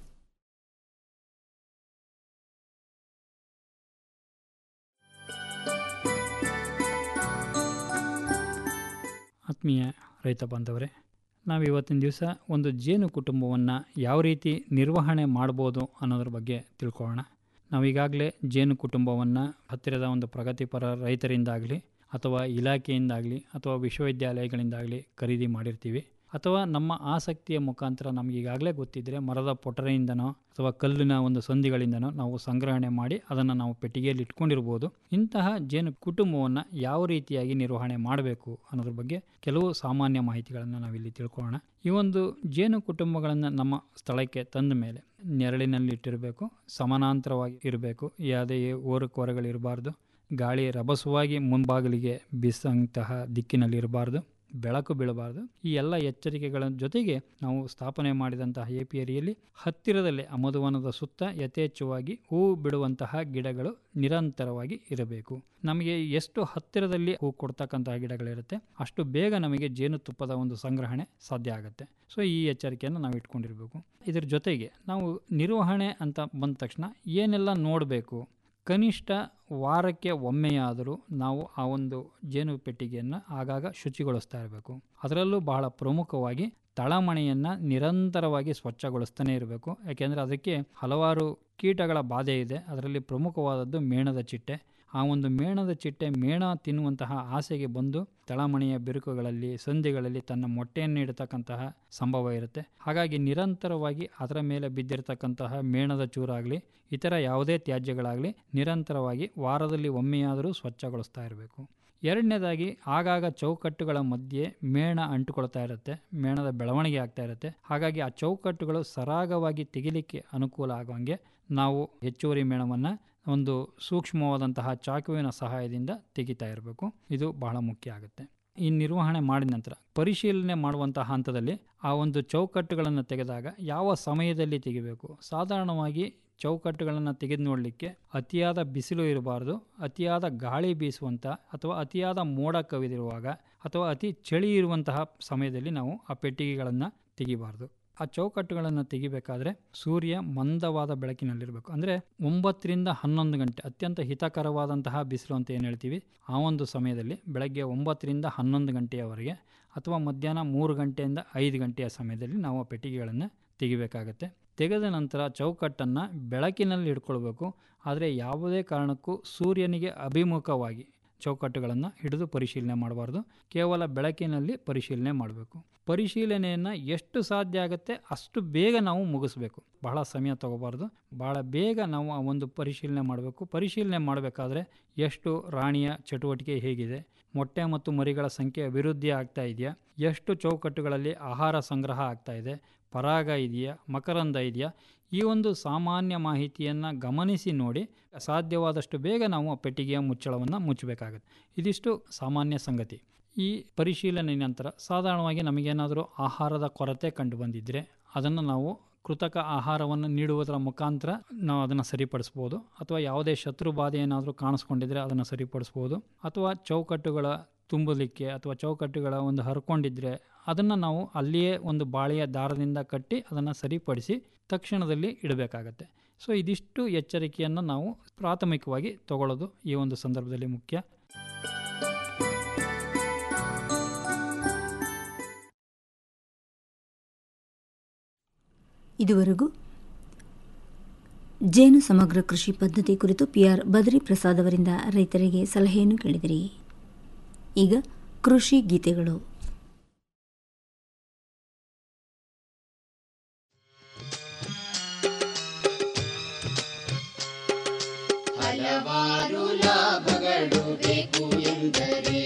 ಆತ್ಮೀಯ ರೈತ ಬಾಂಧವರೇ ನಾವು ಇವತ್ತಿನ ದಿವಸ ಒಂದು ಜೇನು ಕುಟುಂಬವನ್ನು ಯಾವ ರೀತಿ ನಿರ್ವಹಣೆ ಮಾಡ್ಬೋದು ಅನ್ನೋದ್ರ ಬಗ್ಗೆ ತಿಳ್ಕೊಳ್ಳೋಣ ನಾವೀಗಾಗಲೇ ಜೇನು ಕುಟುಂಬವನ್ನು ಹತ್ತಿರದ ಒಂದು ಪ್ರಗತಿಪರ ರೈತರಿಂದಾಗಲಿ ಅಥವಾ ಇಲಾಖೆಯಿಂದಾಗಲಿ ಅಥವಾ ವಿಶ್ವವಿದ್ಯಾಲಯಗಳಿಂದಾಗಲಿ ಖರೀದಿ ಮಾಡಿರ್ತೀವಿ ಅಥವಾ ನಮ್ಮ ಆಸಕ್ತಿಯ ಮುಖಾಂತರ ನಮಗೆ ಈಗಾಗಲೇ ಗೊತ್ತಿದ್ದರೆ ಮರದ ಪೊಟರೆಯಿಂದನೋ ಅಥವಾ ಕಲ್ಲಿನ ಒಂದು ಸಂಧಿಗಳಿಂದನೋ ನಾವು ಸಂಗ್ರಹಣೆ ಮಾಡಿ ಅದನ್ನು ನಾವು ಪೆಟ್ಟಿಗೆಯಲ್ಲಿ ಇಟ್ಕೊಂಡಿರ್ಬೋದು ಇಂತಹ ಜೇನು ಕುಟುಂಬವನ್ನು ಯಾವ ರೀತಿಯಾಗಿ ನಿರ್ವಹಣೆ ಮಾಡಬೇಕು ಅನ್ನೋದ್ರ ಬಗ್ಗೆ ಕೆಲವು ಸಾಮಾನ್ಯ ಮಾಹಿತಿಗಳನ್ನು ನಾವಿಲ್ಲಿ ತಿಳ್ಕೊಳ್ಳೋಣ ಈ ಒಂದು ಜೇನು ಕುಟುಂಬಗಳನ್ನು ನಮ್ಮ ಸ್ಥಳಕ್ಕೆ ತಂದ ಮೇಲೆ ನೆರಳಿನಲ್ಲಿಟ್ಟಿರಬೇಕು ಸಮಾನಾಂತರವಾಗಿ ಇರಬೇಕು ಯಾವುದೇ ಓರಕೊರೆಗಳಿರಬಾರ್ದು ಗಾಳಿ ರಭಸವಾಗಿ ಮುಂಬಾಗಿಲಿಗೆ ಬೀಸಂತಹ ದಿಕ್ಕಿನಲ್ಲಿ ಇರಬಾರ್ದು ಬೆಳಕು ಬೀಳಬಾರ್ದು ಈ ಎಲ್ಲ ಎಚ್ಚರಿಕೆಗಳ ಜೊತೆಗೆ ನಾವು ಸ್ಥಾಪನೆ ಮಾಡಿದಂತಹ ಏಪಿಯರಿಯಲ್ಲಿ ಹತ್ತಿರದಲ್ಲೇ ಅಮಧುವನದ ಸುತ್ತ ಯಥೇಚ್ಛವಾಗಿ ಹೂವು ಬಿಡುವಂತಹ ಗಿಡಗಳು ನಿರಂತರವಾಗಿ ಇರಬೇಕು ನಮಗೆ ಎಷ್ಟು ಹತ್ತಿರದಲ್ಲಿ ಹೂ ಕೊಡ್ತಕ್ಕಂತಹ ಗಿಡಗಳಿರುತ್ತೆ ಅಷ್ಟು ಬೇಗ ನಮಗೆ ಜೇನುತುಪ್ಪದ ಒಂದು ಸಂಗ್ರಹಣೆ ಸಾಧ್ಯ ಆಗುತ್ತೆ ಸೊ ಈ ಎಚ್ಚರಿಕೆಯನ್ನು ನಾವು ಇಟ್ಕೊಂಡಿರಬೇಕು ಇದ್ರ ಜೊತೆಗೆ ನಾವು ನಿರ್ವಹಣೆ ಅಂತ ಬಂದ ತಕ್ಷಣ ಏನೆಲ್ಲ ನೋಡಬೇಕು ಕನಿಷ್ಠ ವಾರಕ್ಕೆ ಒಮ್ಮೆಯಾದರೂ ನಾವು ಆ ಒಂದು ಜೇನು ಪೆಟ್ಟಿಗೆಯನ್ನು ಆಗಾಗ ಶುಚಿಗೊಳಿಸ್ತಾ ಇರಬೇಕು ಅದರಲ್ಲೂ ಬಹಳ ಪ್ರಮುಖವಾಗಿ ತಳಮಣೆಯನ್ನು ನಿರಂತರವಾಗಿ ಸ್ವಚ್ಛಗೊಳಿಸ್ತಾನೆ ಇರಬೇಕು ಯಾಕೆಂದರೆ ಅದಕ್ಕೆ ಹಲವಾರು ಕೀಟಗಳ ಬಾಧೆ ಇದೆ ಅದರಲ್ಲಿ ಪ್ರಮುಖವಾದದ್ದು ಮೇಣದ ಚಿಟ್ಟೆ ಆ ಒಂದು ಮೇಣದ ಚಿಟ್ಟೆ ಮೇಣ ತಿನ್ನುವಂತಹ ಆಸೆಗೆ ಬಂದು ತಳಮಣೆಯ ಬಿರುಕುಗಳಲ್ಲಿ ಸಂಧಿಗಳಲ್ಲಿ ತನ್ನ ಮೊಟ್ಟೆಯನ್ನು ಇಡತಕ್ಕಂತಹ ಸಂಭವ ಇರುತ್ತೆ ಹಾಗಾಗಿ ನಿರಂತರವಾಗಿ ಅದರ ಮೇಲೆ ಬಿದ್ದಿರತಕ್ಕಂತಹ ಮೇಣದ ಚೂರಾಗಲಿ ಇತರ ಯಾವುದೇ ತ್ಯಾಜ್ಯಗಳಾಗಲಿ ನಿರಂತರವಾಗಿ ವಾರದಲ್ಲಿ ಒಮ್ಮೆಯಾದರೂ ಸ್ವಚ್ಛಗೊಳಿಸ್ತಾ ಇರಬೇಕು ಎರಡನೇದಾಗಿ ಆಗಾಗ ಚೌಕಟ್ಟುಗಳ ಮಧ್ಯೆ ಮೇಣ ಅಂಟುಕೊಳ್ತಾ ಇರುತ್ತೆ ಮೇಣದ ಬೆಳವಣಿಗೆ ಆಗ್ತಾ ಇರುತ್ತೆ ಹಾಗಾಗಿ ಆ ಚೌಕಟ್ಟುಗಳು ಸರಾಗವಾಗಿ ತೆಗಿಲಿಕ್ಕೆ ಅನುಕೂಲ ಆಗುವಂಗೆ ನಾವು ಹೆಚ್ಚುವರಿ ಮೇಣವನ್ನು ಒಂದು ಸೂಕ್ಷ್ಮವಾದಂತಹ ಚಾಕುವಿನ ಸಹಾಯದಿಂದ ತೆಗಿತಾ ಇರಬೇಕು ಇದು ಬಹಳ ಮುಖ್ಯ ಆಗುತ್ತೆ ಈ ನಿರ್ವಹಣೆ ಮಾಡಿದ ನಂತರ ಪರಿಶೀಲನೆ ಮಾಡುವಂತಹ ಹಂತದಲ್ಲಿ ಆ ಒಂದು ಚೌಕಟ್ಟುಗಳನ್ನು ತೆಗೆದಾಗ ಯಾವ ಸಮಯದಲ್ಲಿ ತೆಗಿಬೇಕು ಸಾಧಾರಣವಾಗಿ ಚೌಕಟ್ಟುಗಳನ್ನು ತೆಗೆದು ನೋಡಲಿಕ್ಕೆ ಅತಿಯಾದ ಬಿಸಿಲು ಇರಬಾರ್ದು ಅತಿಯಾದ ಗಾಳಿ ಬೀಸುವಂಥ ಅಥವಾ ಅತಿಯಾದ ಮೋಡ ಕವಿದಿರುವಾಗ ಅಥವಾ ಅತಿ ಚಳಿ ಇರುವಂತಹ ಸಮಯದಲ್ಲಿ ನಾವು ಆ ಪೆಟ್ಟಿಗೆಗಳನ್ನು ತೆಗಿಬಾರ್ದು ಆ ಚೌಕಟ್ಟುಗಳನ್ನು ತೆಗಿಬೇಕಾದ್ರೆ ಸೂರ್ಯ ಮಂದವಾದ ಬೆಳಕಿನಲ್ಲಿರಬೇಕು ಅಂದರೆ ಒಂಬತ್ತರಿಂದ ಹನ್ನೊಂದು ಗಂಟೆ ಅತ್ಯಂತ ಹಿತಕರವಾದಂತಹ ಬಿಸಿಲು ಅಂತ ಏನು ಹೇಳ್ತೀವಿ ಆ ಒಂದು ಸಮಯದಲ್ಲಿ ಬೆಳಗ್ಗೆ ಒಂಬತ್ತರಿಂದ ಹನ್ನೊಂದು ಗಂಟೆಯವರೆಗೆ ಅಥವಾ ಮಧ್ಯಾಹ್ನ ಮೂರು ಗಂಟೆಯಿಂದ ಐದು ಗಂಟೆಯ ಸಮಯದಲ್ಲಿ ನಾವು ಆ ಪೆಟ್ಟಿಗೆಗಳನ್ನು ತೆಗಿಬೇಕಾಗತ್ತೆ ತೆಗೆದ ನಂತರ ಚೌಕಟ್ಟನ್ನು ಬೆಳಕಿನಲ್ಲಿ ಇಟ್ಕೊಳ್ಬೇಕು ಆದರೆ ಯಾವುದೇ ಕಾರಣಕ್ಕೂ ಸೂರ್ಯನಿಗೆ ಅಭಿಮುಖವಾಗಿ ಚೌಕಟ್ಟುಗಳನ್ನು ಹಿಡಿದು ಪರಿಶೀಲನೆ ಮಾಡಬಾರ್ದು ಕೇವಲ ಬೆಳಕಿನಲ್ಲಿ ಪರಿಶೀಲನೆ ಮಾಡಬೇಕು ಪರಿಶೀಲನೆಯನ್ನು ಎಷ್ಟು ಸಾಧ್ಯ ಆಗುತ್ತೆ ಅಷ್ಟು ಬೇಗ ನಾವು ಮುಗಿಸ್ಬೇಕು ಬಹಳ ಸಮಯ ತಗೋಬಾರ್ದು ಭಾಳ ಬೇಗ ನಾವು ಆ ಒಂದು ಪರಿಶೀಲನೆ ಮಾಡಬೇಕು ಪರಿಶೀಲನೆ ಮಾಡಬೇಕಾದ್ರೆ ಎಷ್ಟು ರಾಣಿಯ ಚಟುವಟಿಕೆ ಹೇಗಿದೆ ಮೊಟ್ಟೆ ಮತ್ತು ಮರಿಗಳ ಸಂಖ್ಯೆ ಅಭಿವೃದ್ಧಿ ಆಗ್ತಾ ಇದೆಯಾ ಎಷ್ಟು ಚೌಕಟ್ಟುಗಳಲ್ಲಿ ಆಹಾರ ಸಂಗ್ರಹ ಆಗ್ತಾ ಇದೆ ಪರಾಗ ಇದೆಯಾ ಮಕರಂದ ಇದೆಯಾ ಈ ಒಂದು ಸಾಮಾನ್ಯ ಮಾಹಿತಿಯನ್ನು ಗಮನಿಸಿ ನೋಡಿ ಸಾಧ್ಯವಾದಷ್ಟು ಬೇಗ ನಾವು ಆ ಪೆಟ್ಟಿಗೆಯ ಮುಚ್ಚಳವನ್ನು ಮುಚ್ಚಬೇಕಾಗುತ್ತೆ ಇದಿಷ್ಟು ಸಾಮಾನ್ಯ ಸಂಗತಿ ಈ ಪರಿಶೀಲನೆ ನಂತರ ಸಾಧಾರಣವಾಗಿ ನಮಗೇನಾದರೂ ಆಹಾರದ ಕೊರತೆ ಕಂಡು ಬಂದಿದ್ದರೆ ಅದನ್ನು ನಾವು ಕೃತಕ ಆಹಾರವನ್ನು ನೀಡುವುದರ ಮುಖಾಂತರ ನಾವು ಅದನ್ನು ಸರಿಪಡಿಸ್ಬೋದು ಅಥವಾ ಯಾವುದೇ ಶತ್ರು ಬಾಧೆ ಏನಾದರೂ ಕಾಣಿಸ್ಕೊಂಡಿದ್ರೆ ಅದನ್ನು ಸರಿಪಡಿಸ್ಬೋದು ಅಥವಾ ಚೌಕಟ್ಟುಗಳ ತುಂಬಲಿಕ್ಕೆ ಅಥವಾ ಚೌಕಟ್ಟುಗಳ ಒಂದು ಹರ್ಕೊಂಡಿದ್ರೆ ಅದನ್ನು ನಾವು ಅಲ್ಲಿಯೇ ಒಂದು ಬಾಳೆಯ ದಾರದಿಂದ ಕಟ್ಟಿ ಅದನ್ನು ಸರಿಪಡಿಸಿ ತಕ್ಷಣದಲ್ಲಿ ಇಡಬೇಕಾಗತ್ತೆ ಸೊ ಇದಿಷ್ಟು ಎಚ್ಚರಿಕೆಯನ್ನು ನಾವು ಪ್ರಾಥಮಿಕವಾಗಿ ತಗೊಳ್ಳೋದು ಈ ಒಂದು ಸಂದರ್ಭದಲ್ಲಿ ಮುಖ್ಯ ಇದುವರೆಗೂ ಜೇನು ಸಮಗ್ರ ಕೃಷಿ ಪದ್ಧತಿ ಕುರಿತು ಪಿಆರ್ ಬದ್ರಿ ಪ್ರಸಾದ್ ಅವರಿಂದ ರೈತರಿಗೆ ಸಲಹೆಯನ್ನು ಕೇಳಿದಿರಿ ಈಗ ಕೃಷಿ ಗೀತೆಗಳು ಹಲವಾರು ಲಾಭಗಳು ಬೇಕು ಎಂದರೆ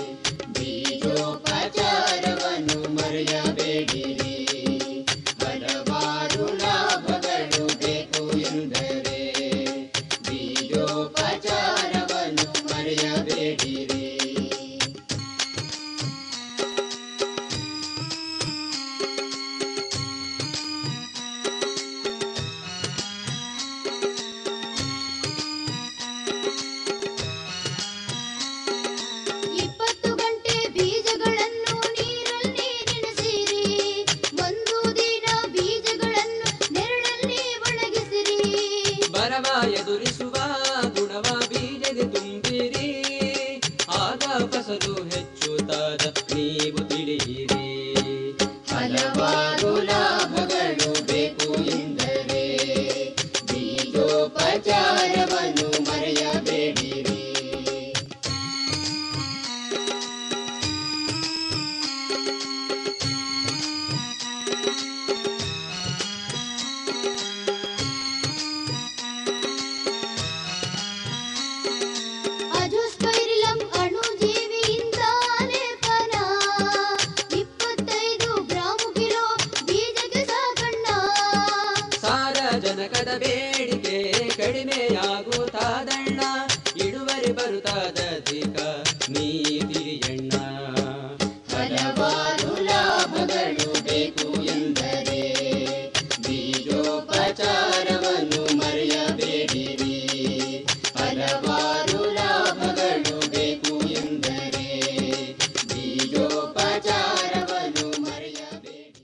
ಬೀಜೋಪಚಾರವನ್ನು ಮರೆಯಬೇಡಿರಿ ಹಲವಾರು ಲಾಭಗಳು ಬೇಕು ಎಂದರೆ ಬೀಜೋಪಚಾರವನ್ನು ಮರೆಯಬೇಡಿರಿ ಇಪ್ಪತ್ತು ಗಂಟೆ ಬೀಜಗಳನ್ನು ನೀರಲ್ಲಿ ನೆನೆಸಿರಿ ಒಂದು ದಿನ ಬೀಜಗಳನ್ನು ನೆರಳಲ್ಲಿ ಒಣಗಿಸಿರಿ ಬರವ ಎದುರಿಸುವ ಗುಣವ ಬೀಜಗೆ ತುಂಬಿರಿ ಆಗ ಫಸಲು ಹೆಚ್ಚುತ್ತಾದ ನೀವು ತಿಳಿಯಿರಿ ಹಲವಾರು ಲಾಭಗಳು ಬೇಕು ಎಂದರೆ ಬೀಜೋಪಚಾರವನ್ನು ಮರೆಯಬೇಡಿರಿ ಅಜೋಸ್ಪೈರಿಲಂ ಅಣುಜೀವಿಯಿಂದ ಲೇಪನ ಇಪ್ಪತ್ತೈದು ಗ್ರಾಂ ಕಿಲೋ ಬೀಜಕ್ಕೆ ಸಾಕಣ್ಣ ಸಾರಜನಕದ ಬೇಡಿಕೆ ಕಡಿಮೆಯಾಗುತ್ತಾದಣ್ಣ ಇಳುವರಿ ಬರುತ್ತಾದಧಿಕ ನೀ ತಿರಿಯಣ್ಣ ಹಲವಾರು ಲಾಭಗಳು ಬೇಕು ಎಂದರೆ ಬೀಜೋಪಚಾರವನ್ನು ಮರೆಯಬೇಡಿರಿ ಹಲವಾರು ಲಾಭಗಳು ಬೇಕು ಎಂದರೆ ಬೀಜೋಪಚಾರವನ್ನು ಮರೆಯಬೇಡಿ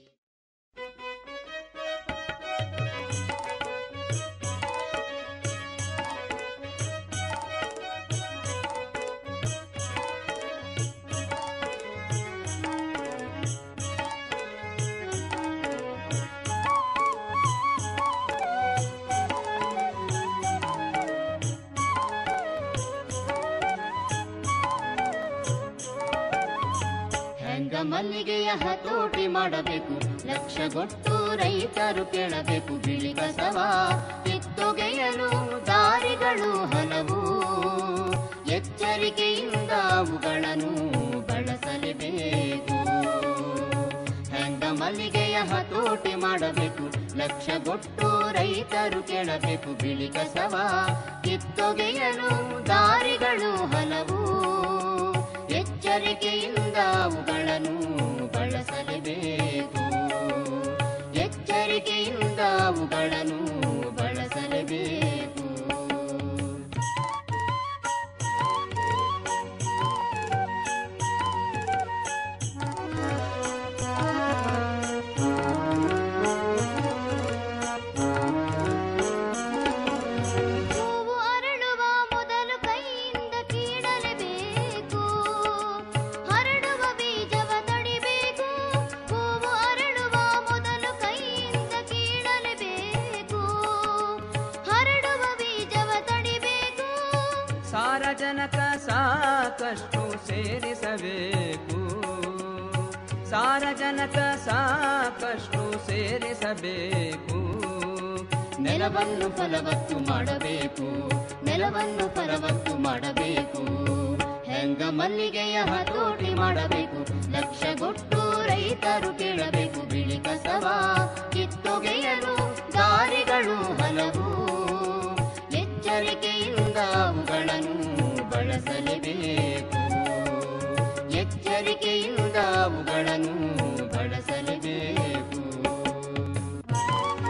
ಹೆಂಗ ಮಲ್ಲಿಗೆಯ ಹತೋಟಿ ಮಾಡಬೇಕು ಲಕ್ಷಗೊಟ್ಟು ರೈತರು ಕೇಳಬೇಕು ಬಿಳಿ ಕಸವ ಕಿತ್ತೊಗೆಯಲು ದಾರಿಗಳು ಹಲವು ಎಚ್ಚರಿಕೆಯಿಂದ ಅವುಗಳನ್ನು ಬಳಸಲೇಬೇಕು ಹೆಂಗ ಮಲ್ಲಿಗೆಯ ಹತೋಟಿ ಮಾಡಬೇಕು ಲಕ್ಷಗೊಟ್ಟು ರೈತರು ಕೇಳಬೇಕು ಬಿಳಿ ಕಸವ ಕಿತ್ತೊಗೆಯಲು ದಾರಿಗಳು ಹಲವು ಎಚ್ಚರಿಕೆಯಿಂದ ಅವುಗಳನ್ನು ಬಳಸಲೇಬೇಕು ಎಚ್ಚರಿಕೆಯಿಂದ ಅವುಗಳನ್ನು ಬಳಸಲೇಬೇಕು ಹೂವು ಅರಳುವ ಮೊದಲು ಕೈಯಿಂದ ಕೀಳಲೇಬೇಕು ಹರಡುವ ಬೀಜವ ತಡಿಬೇಕು ಹೂವು ಅರಳುವ ಮೊದಲು ಕೈಯಿಂದ ಕೀಳಲೇಬೇಕು ಹರಡುವ ಬೀಜವ ತಡಿಬೇಕು ಸಾರಜನಕ ಸಾಕಷ್ಟು ಸೇರಿಸಬೇಕು ಸಾರಜನಕ ಸಾಕಷ್ಟು ಸೇರಿಸಬೇಕು ನೆಲವನ್ನು ಫಲವತ್ತು ಮಾಡಬೇಕು ನೆಲವನ್ನು ಫಲವತ್ತು ಮಾಡಬೇಕು ಹೆಂಗ ಮಲ್ಲಿಗೆಯ ಹತೋಟಿ ಮಾಡಬೇಕು ಲಕ್ಷಗೊಟ್ಟು ರೈತರು ಕೇಳಬೇಕು ಬಿಳಿ ಕಸವ ಕಿತ್ತೊಗೆಯಲು ದಾರಿಗಳು ಹಲವು ಎಚ್ಚರಿಕೆಯಿಂದ ಅವುಗಳನ್ನು ಬಳಸಲೇಬೇಕು ಎಚ್ಚರಿಕೆಯಿಂದ ಅವುಗಳನ್ನು ಬಳಸಲೇಬೇಕು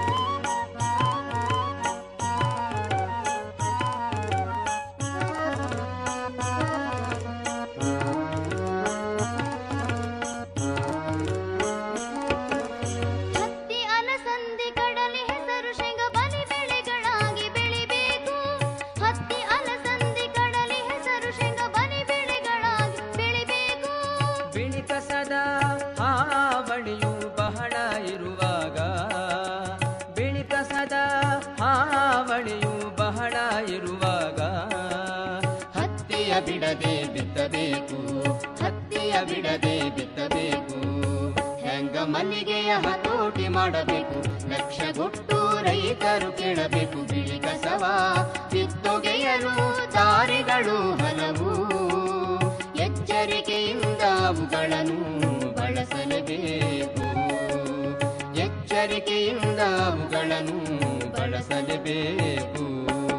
ಮಲ್ಲಿಗೆಯ ಹತೋಟಿ ಮಾಡಬೇಕು ಲಕ್ಷಗೊಟ್ಟು ರೈತರು ಕೇಳಬೇಕು ಬಿಳಿ ಕಸವ ಕಿತ್ತೊಗೆಯಲು ದಾರಿಗಳು ಹಲವು ಎಚ್ಚರಿಕೆಯಿಂದ ಅವುಗಳನ್ನು ಬಳಸಲೇಬೇಕು ಎಚ್ಚರಿಕೆಯಿಂದ ಅವುಗಳನ್ನು ಬಳಸಲೇಬೇಕು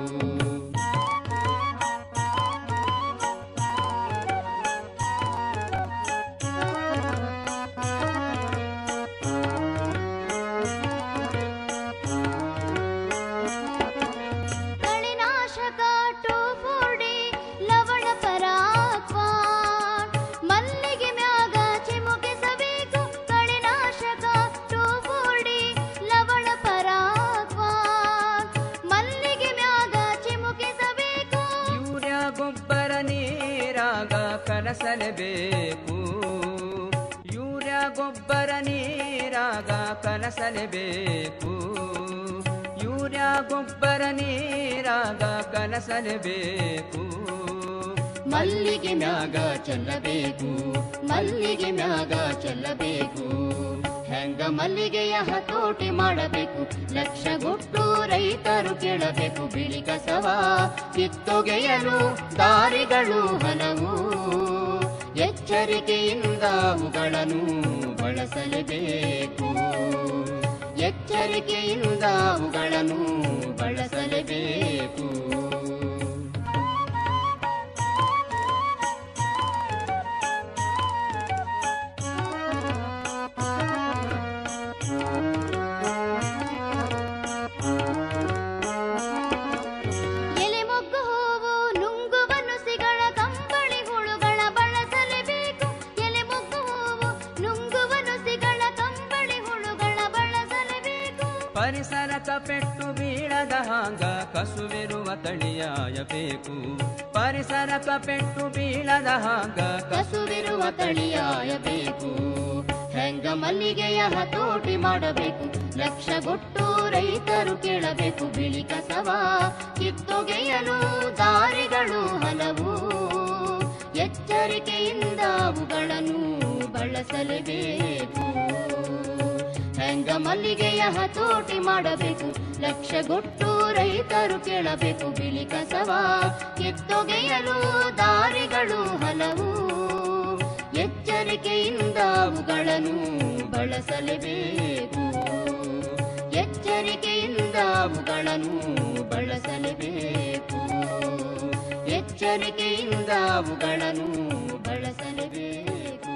ಕಳೆನಾಶಕ ಟೋಫೋಡಿ ಲವಣ ಪರಾಕ್ವಾನ್ ಮಲ್ಲಿಗೆ ಮ್ಯಾಗ ಚಿಮುಕಿಸಬೇಕು ಕಳೆನಾಶಕ ಟೋಫೋಡಿ ಲವಣ ಪರಾಕ್ವಾನ್ ಮಲ್ಲಿಗೆ ಮ್ಯಾಗ ಚಿಮುಕಿಸಬೇಕು ಯೂರಿಯಾ ಗೊಬ್ಬರ ನೀರಾಗ ಕಲಸಲೇಬೇಕು ಯೂರಿಯಾ ಗೊಬ್ಬರ ನೀರಾಗ ಕಲಸಲೇಬೇಕು ಯೂರಿಯಾ ಗೊಬ್ಬರ ನೀರಾಗ ಕಲಸಲೇಬೇಕು ಮಲ್ಲಿಗೆ ಮ್ಯಾಗ ಚೆಲ್ಲಬೇಕು ಮಲ್ಲಿಗೆ ಮ್ಯಾಗ ಚೆಲ್ಲಬೇಕು ಹೆಂಗ ಮಲ್ಲಿಗೆಯ ಹತೋಟಿ ಮಾಡಬೇಕು ಲಕ್ಷಗೊಟ್ಟು ರೈತರು ಕೇಳಬೇಕು ಬಿಳಿ ಕಸವ ಕಿತ್ತೊಗೆಯಲು ದಾರಿಗಳು ಹಲವು ಎಚ್ಚರಿಕೆಯಿಂದ ಅವುಗಳನ್ನು ಬಳಸಲೇಬೇಕು ಎಚ್ಚರಿಕೆಯಿಂದ ಅವುಗಳನ್ನು ಬಳಸಲೇಬೇಕು ಎಲೆ ಮೊಗ್ಗು ಹೂವು ನುಂಗುವ ನುಸಿಗಳ ಕಂಬಳಿ ಹುಳುಗಳ ಬಳಸಲೇಬೇಕು ಎಲೆ ಮೊಗ್ಗು ಹೂವು ನುಂಗುವ ನುಸಿಗಳ ಕಂಬಳಿ ಹುಳುಗಳ ಬಳಸಲೇಬೇಕು ಪರಿಸರಕ ಪೆಟ್ಟು ಬೀಳದ ಹಾಂಗ ಕಸುವಿರುವ ತಳಿಯಾಯಬೇಕು ಪರಿಸರಕ ಪೆಟ್ಟು ಬೀಳದ ಹಾಂಗ ಕಸುವಿರುವ ತಳಿಯಾಯಬೇಕು ಹೆಂಗ ಮಲ್ಲಿಗೆಯ ಹತೋಟಿ ಮಾಡಬೇಕು ಲಕ್ಷಗೊಟ್ಟು ರೈತರು ಕೇಳಬೇಕು ಬಿಳಿ ಕಸವ ಕಿತ್ತೊಗೆಯಲು ದಾರಿಗಳು ಹಲವು ಎಚ್ಚರಿಕೆಯಿಂದ ಅವುಗಳನ್ನು ಬಳಸಲೇಬೇಕು ಹೆಂಗ ಮಲ್ಲಿಗೆಯ ಹತೋಟಿ ಮಾಡಬೇಕು ಲಕ್ಷಗೊಟ್ಟು ರೈತರು ಕೇಳಬೇಕು ಬಿಳಿ ಕಸವ ಕಿತ್ತೊಗೆಯಲು ದಾರಿಗಳು ಹಲವು ಎಚ್ಚರಿಕೆಯಿಂದ ಅವುಗಳನ್ನು ಬಳಸಲೇಬೇಕು ಎಚ್ಚರಿಕೆಯಿಂದ ಅವುಗಳನ್ನು ಬಳಸಲೇಬೇಕು ಎಚ್ಚರಿಕೆಯಿಂದ ಅವುಗಳನ್ನು ಬಳಸಲೇಬೇಕು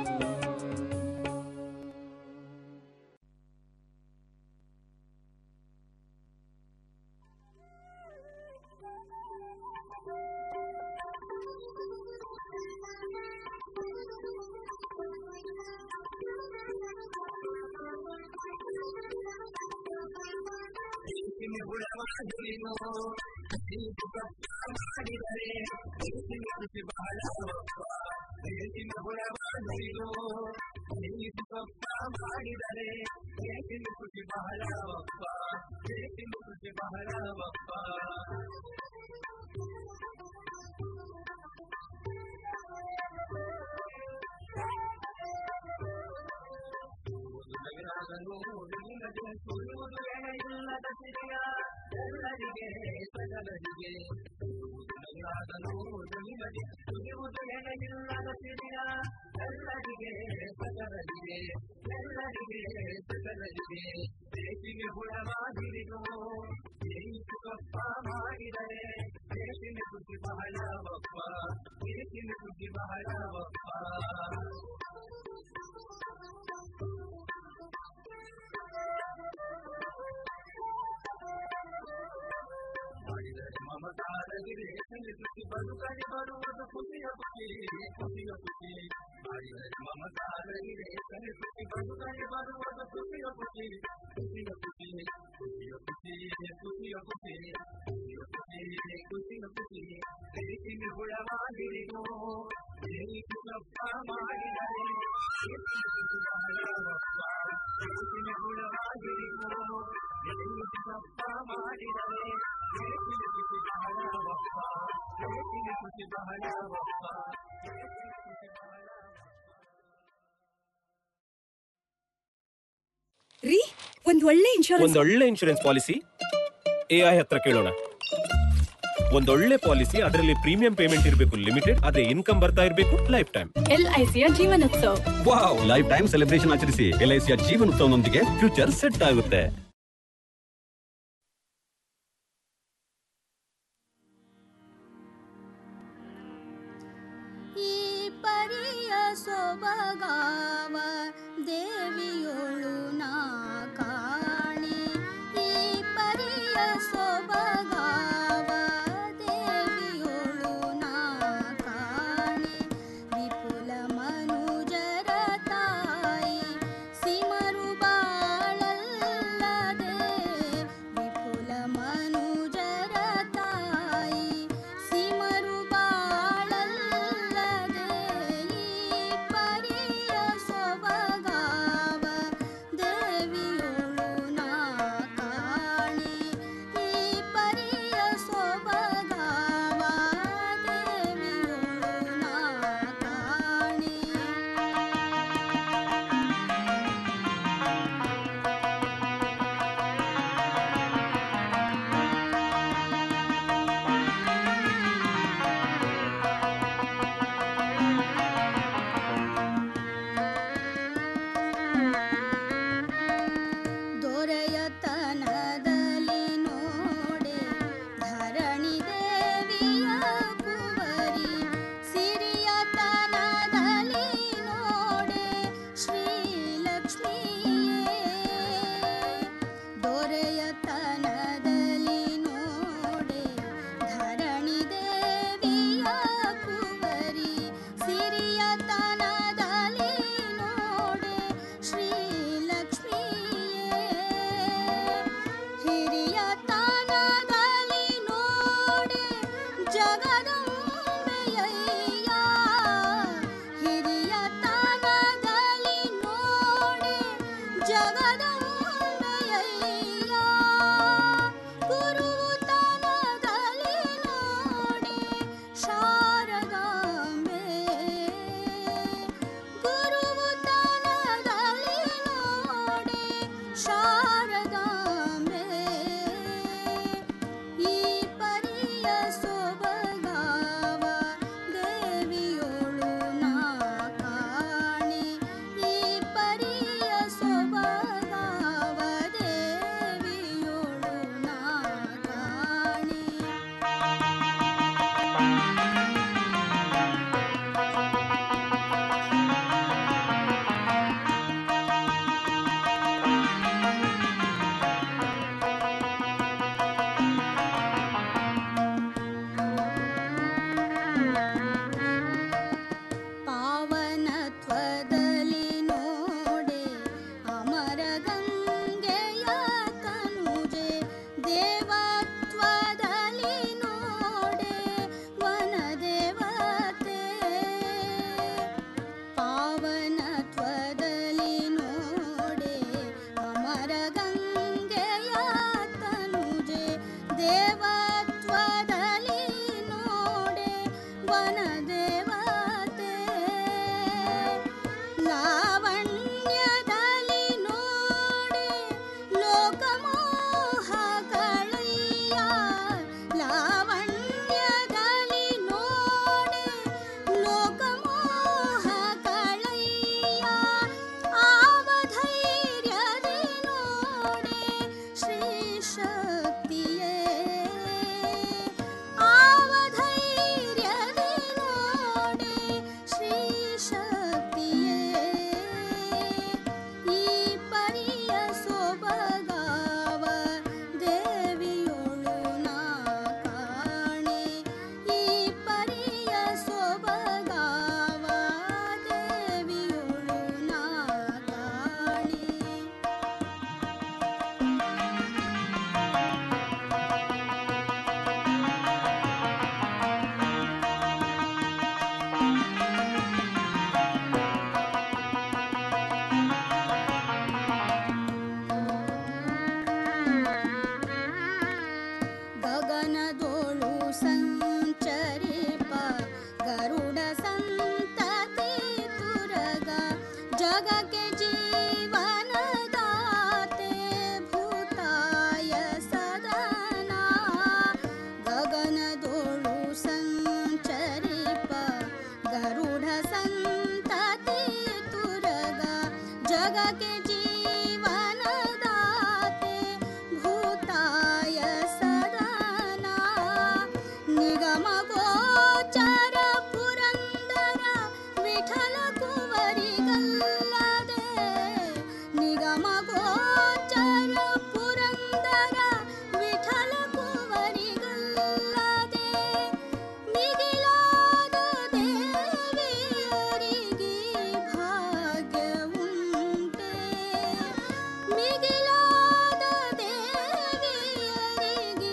ರೀ ಒಂದ್ ಒಳ್ಳೆ ಇನ್ಶೂರೆನ್ಸ್ ಒಂದೊಳ್ಳೆ ಇನ್ಶೂರೆನ್ಸ್ ಪಾಲಿಸಿ ಎ ಐ ಹತ್ರ ಕೇಳೋಣ ಒಂದೊಳ್ಳೆ ಪಾಲಿಸಿ ಅದರಲ್ಲಿ ಪ್ರೀಮಿಯಂ ಪೇಮೆಂಟ್ ಇರಬೇಕು ಲಿಮಿಟೆಡ್ ಅದೇ ಇನ್ಕಮ್ ಬರ್ತಾ ಇರಬೇಕು ಲೈಫ್ ಟೈಮ್ ಎಲ್ ಐ ಸಿಯ Jeevan Utsav wow life time celebration ಆಚರಿಸಿ ಎಲ್ ಐ ಸಿಯ ಜೀವನೋತ್ಸವನೊಂದಿಗೆ ಫ್ಯೂಚರ್ ಸೆಟ್ ಆಗುತ್ತೆ ಈ ಪರಿಯ ಸೊಬಗಾವ ದೇವಿಯೊಳು ನಾ ಕಾಣೆ ಈ ಪರಿಯ ಸೊಬಗಾವ ದೇವಿಯೊಳು ನಾ ಕಾಣೆ ವಿಪುಲ ಮನುಜರ ತಾಯಿ ಸಿಮರು ಬಾಳಲ್ಲದೆ ವಿಪುಲ ಮನುಜರ ತಾಯಿ ಸಿಮರು ಬಾಳಲ್ಲದೆ ಈ ಪರಿಯ ಸೊಬಗಾವ ದೇವಿಯೊಳು ನಾ ಕಾಣೆ ಈ ಪರಿಯ ಸೊಬಗಾವ ದೇವಿಯೊಳು ನಾ ಕಾಣೆ ದೊರೆಯತನದಲ್ಲಿ ನೋಡೆ ಧರಣಿ ದೇವಿಯ ಕುವರಿ ಸಿರಿಯತನದಲ್ಲಿ ನೋಡೆ ಶ್ರೀಲಕ್ಷ್ಮಿಯೇ ದೊರೆಯತನದಲ್ಲಿ ನೋಡೆ ಧರಣಿ ದೇವಿಯ ಕುವರಿ ಸಿರಿಯತನದಲ್ಲಿ ನೋಡೆ ಶ್ರೀಲಕ್ಷ್ಮಿಯೇ ಹಿರಿಯತನದಲ್ಲಿ ನೋಡೆ ಜಗದಂಬೆಯಯ್ಯ ಹಿರಿಯತನದಲ್ಲಿ ನೋಡೆ ಜಗದಂಬೆಯಯ್ಯ ಗುರುತನದಲ್ಲಿ ನೋಡೆ ಶಾರದಾಂಬೆ ಗುರುತನದಲ್ಲಿ ನೋಡೆ ಶಾರದಾಂಬೆ ಈ ಪರಿಯ ಸೊಬಗಾವ ದೇವಿಯೊಳು ನಾ ಕಾಣೆ ಈ ಪರಿಯ ಸೊಬಗಾವ ದೇವಿಯೊಳು ನಾ ಕಾಣೆ ಪಾವನತ್ವದಲ್ಲಿ ನೋಡೆ ಅಮರ ಗಂಗೆಯ ತನುಜೆ ದೇವತ್ವದಲ್ಲಿ ನೋಡೆ ವನದೇವತೆ ಪಾವನತ್ವದಲ್ಲಿ ನೋಡೆ ಅಮರ ಗಂಗೆಯ ತನುಜೆ ದೇವತ್ವದಲ್ಲಿ ನೋಡೆ ವನದೇವತೆ ಲಾವಣ್ಯದಲ್ಲಿ ನೋಡೆ ಲೋಕಮೋಹಗಳಯ್ಯ ಲಾವಣ್ಯದಲ್ಲಿ ನೋಡೆ ಲೋಕಮೋಹಗಳಯ್ಯ ಆವಧೈರ್ಯದಿ ನೋಡೆ ಶ್ರೀ ಶಕ್ತಿಯೇ ಆವಧೈರ್ಯದಿ ನೋಡೆ ಶ್ರೀ ಶಕ್ತಿಯೇ ಈ ಪರಿಯ ಸೊಬಗಾವ ದೇವಿಯೊಳು ನಾ ಕಾಣೆ ಈ ಪರಿಯ ಸೊಬಗಾವ ದೇವಿಯೊಳು ನಾ ಕಾಣೆ ಗಗನದೋಳು ಸಂಚರಿಪ ಗರುಡ ಸಂತತಿ ತುರಗ ಜಗಕ್ಕೆ ಜೀವನದಾತ ಜಗಕ್ಕೆ ಜೀವನದಾತೆ ಭೂತಾಯ ಸದನ ನಿಗಮ ಗೋಚರ ಪುರಂದರ ವಿಠಲ ಕುವರಿಗಲ್ಲದೆ ನಿಗಮ ಗೋಚರ ಪುರಂದರ ವಿಠಲ ಕುವರಿಗಲ್ಲದೆ ಮಿಗಿಲಾದ ದೇವಿಯರಿಗೆ ಭಾಗ್ಯವುಂಟೆ ಮಿಗಿಲಾದ ದೇವಿಯರಿಗೆ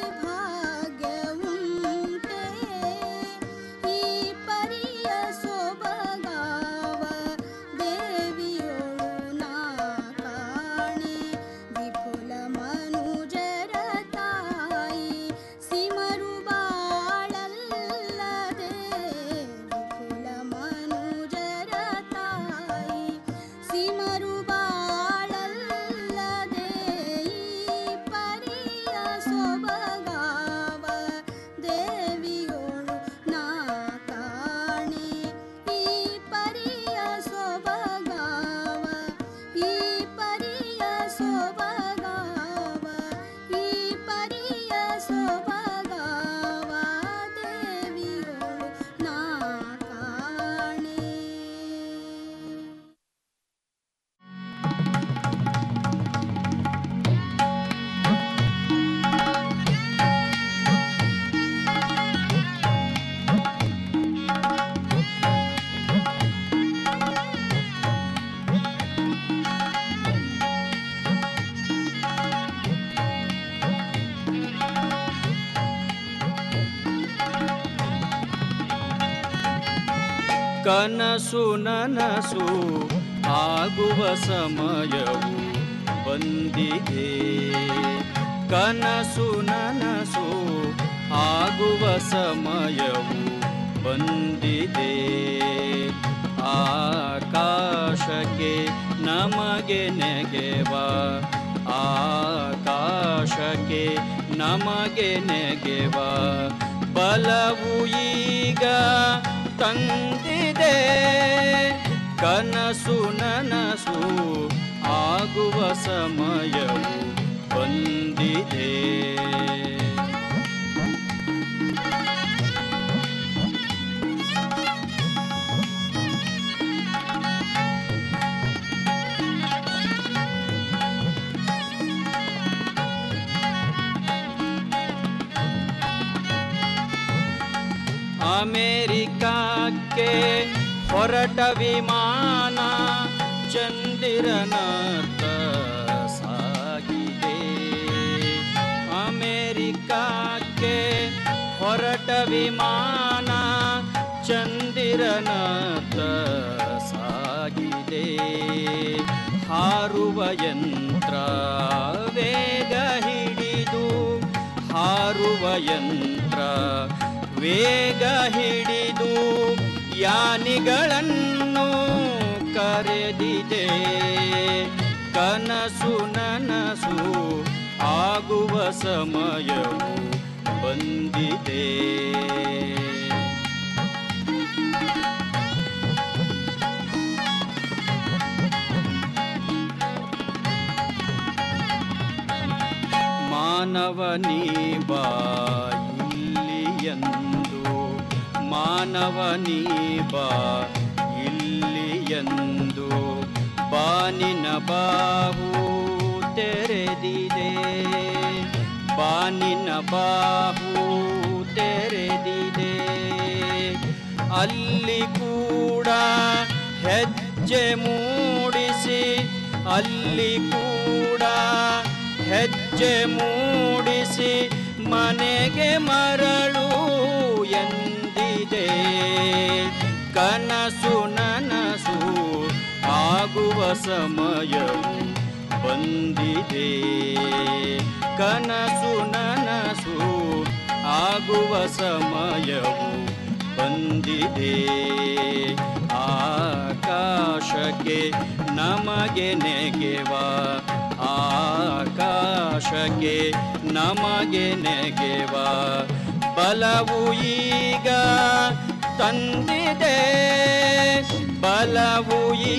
ಭಾಗ್ಯವುಂಟೆ ಈ ಪರಿಯ ಸೊಬಗಾವ ದೇವಿಯೊಳು ನಾ ಕಾಣೆ ವಿಪುಲ ಮನುಜರ ತಾಯಿ ಸಿಮರು ಬಾಳಲ್ಲದೆ ವಿಪುಲ ಮನುಜರ ತಾಯಿ ಸಿಮರು ಬಾಳಲ್ಲದೆ ಈ ಪರಿಯ ಸೊಬಗಾವ ದೇವಿಯೋಳು ನಾ ಕಾಣೆ ಈ ಪರಿಯ ಸೊಬಗಾವ ಈ ಪರಿಯ ಸೊಬಗಾವ ಈ ಪರಿಯ ಸೊಬಗಾವ ದೇವಿಯೋಳು ನಾ ಕಾಣೆ ಕನಸು ನನಸು ಆಗುವ ಸಮಯವು ಬಂದಿದೆ ಕನಸು ನನಸು ಆಗುವ ಸಮಯವು ಬಂದಿದೆ ಆಕಾಶಕ್ಕೆ ನಮಗೆ ನೆಗೆವ ಆಕಾಶಕ್ಕೆ ನಮಗೆ ನೆಗೆವ ಬಲವು ಈಗ ತಂದಿದೆ ಕನಸು ನನಸು ಆಗುವ ಸಮಯವು ಬಂದಿದೆ ಅಮೇರಿಕಕ್ಕೆ ಹೊರಟ ವಿಮಾನ ಚಂದಿರನತ್ತ ಸಾಗಿದೆ ಅಮೇರಿಕಕ್ಕೆ ಹೊರಟ ವಿಮಾನ ಚಂದಿರನತ್ತ ಸಾಗಿದೆ ಹಾರುವ ಯಂತ್ರ ವೇಗ ಹಿಡಿದು ಹಾರುವ ಯಂತ್ರ ವೇಗ ಹಿಡಿದು ಯಾನಿಗಳನ್ನು ಕರೆದಿದೆ ಕನಸು ನನಸು ಆಗುವ ಸಮಯವು ಬಂದಿದೆ ಮಾನವನೀ ಬಾ ಇಲ್ಲಿಯಂದು ಮಾನವನೀ ಬಾ ಇಲ್ಲಿಯಂದು ಬಾನಿನ ಬಾಹು ತೆರೆದಿದೆ ಬಾನಿನ ಬಾಹು ತೆರೆದಿದೆ ಅಲ್ಲಿ ಕೂಡ ಹೆಜ್ಜೆ ಮೂಡಿಸಿ ಅಲ್ಲಿ ಕೂಡ ಹೆಜ್ಜೆ ಮೂಡಿಸಿ ಮನೆಗೆ ಮರಳು ಎಂದಿದೆ ಕನಸು ನನಸು ಆಗುವ ಸಮಯವು ಬಂದಿದೆ ಕನಸು ನನಸು ಆಗುವ ಸಮಯವು ಬಂದಿದೆ ಆಕಾಶಕ್ಕೆ ನಮಗೆ ನೆಗೆವ ಆಕಾಶಕ್ಕೆ ನಮಗೆ ನೆಗೆವ ಬಲವು ಈಗ ತಂದಿದೆ ಬಲವು ಈ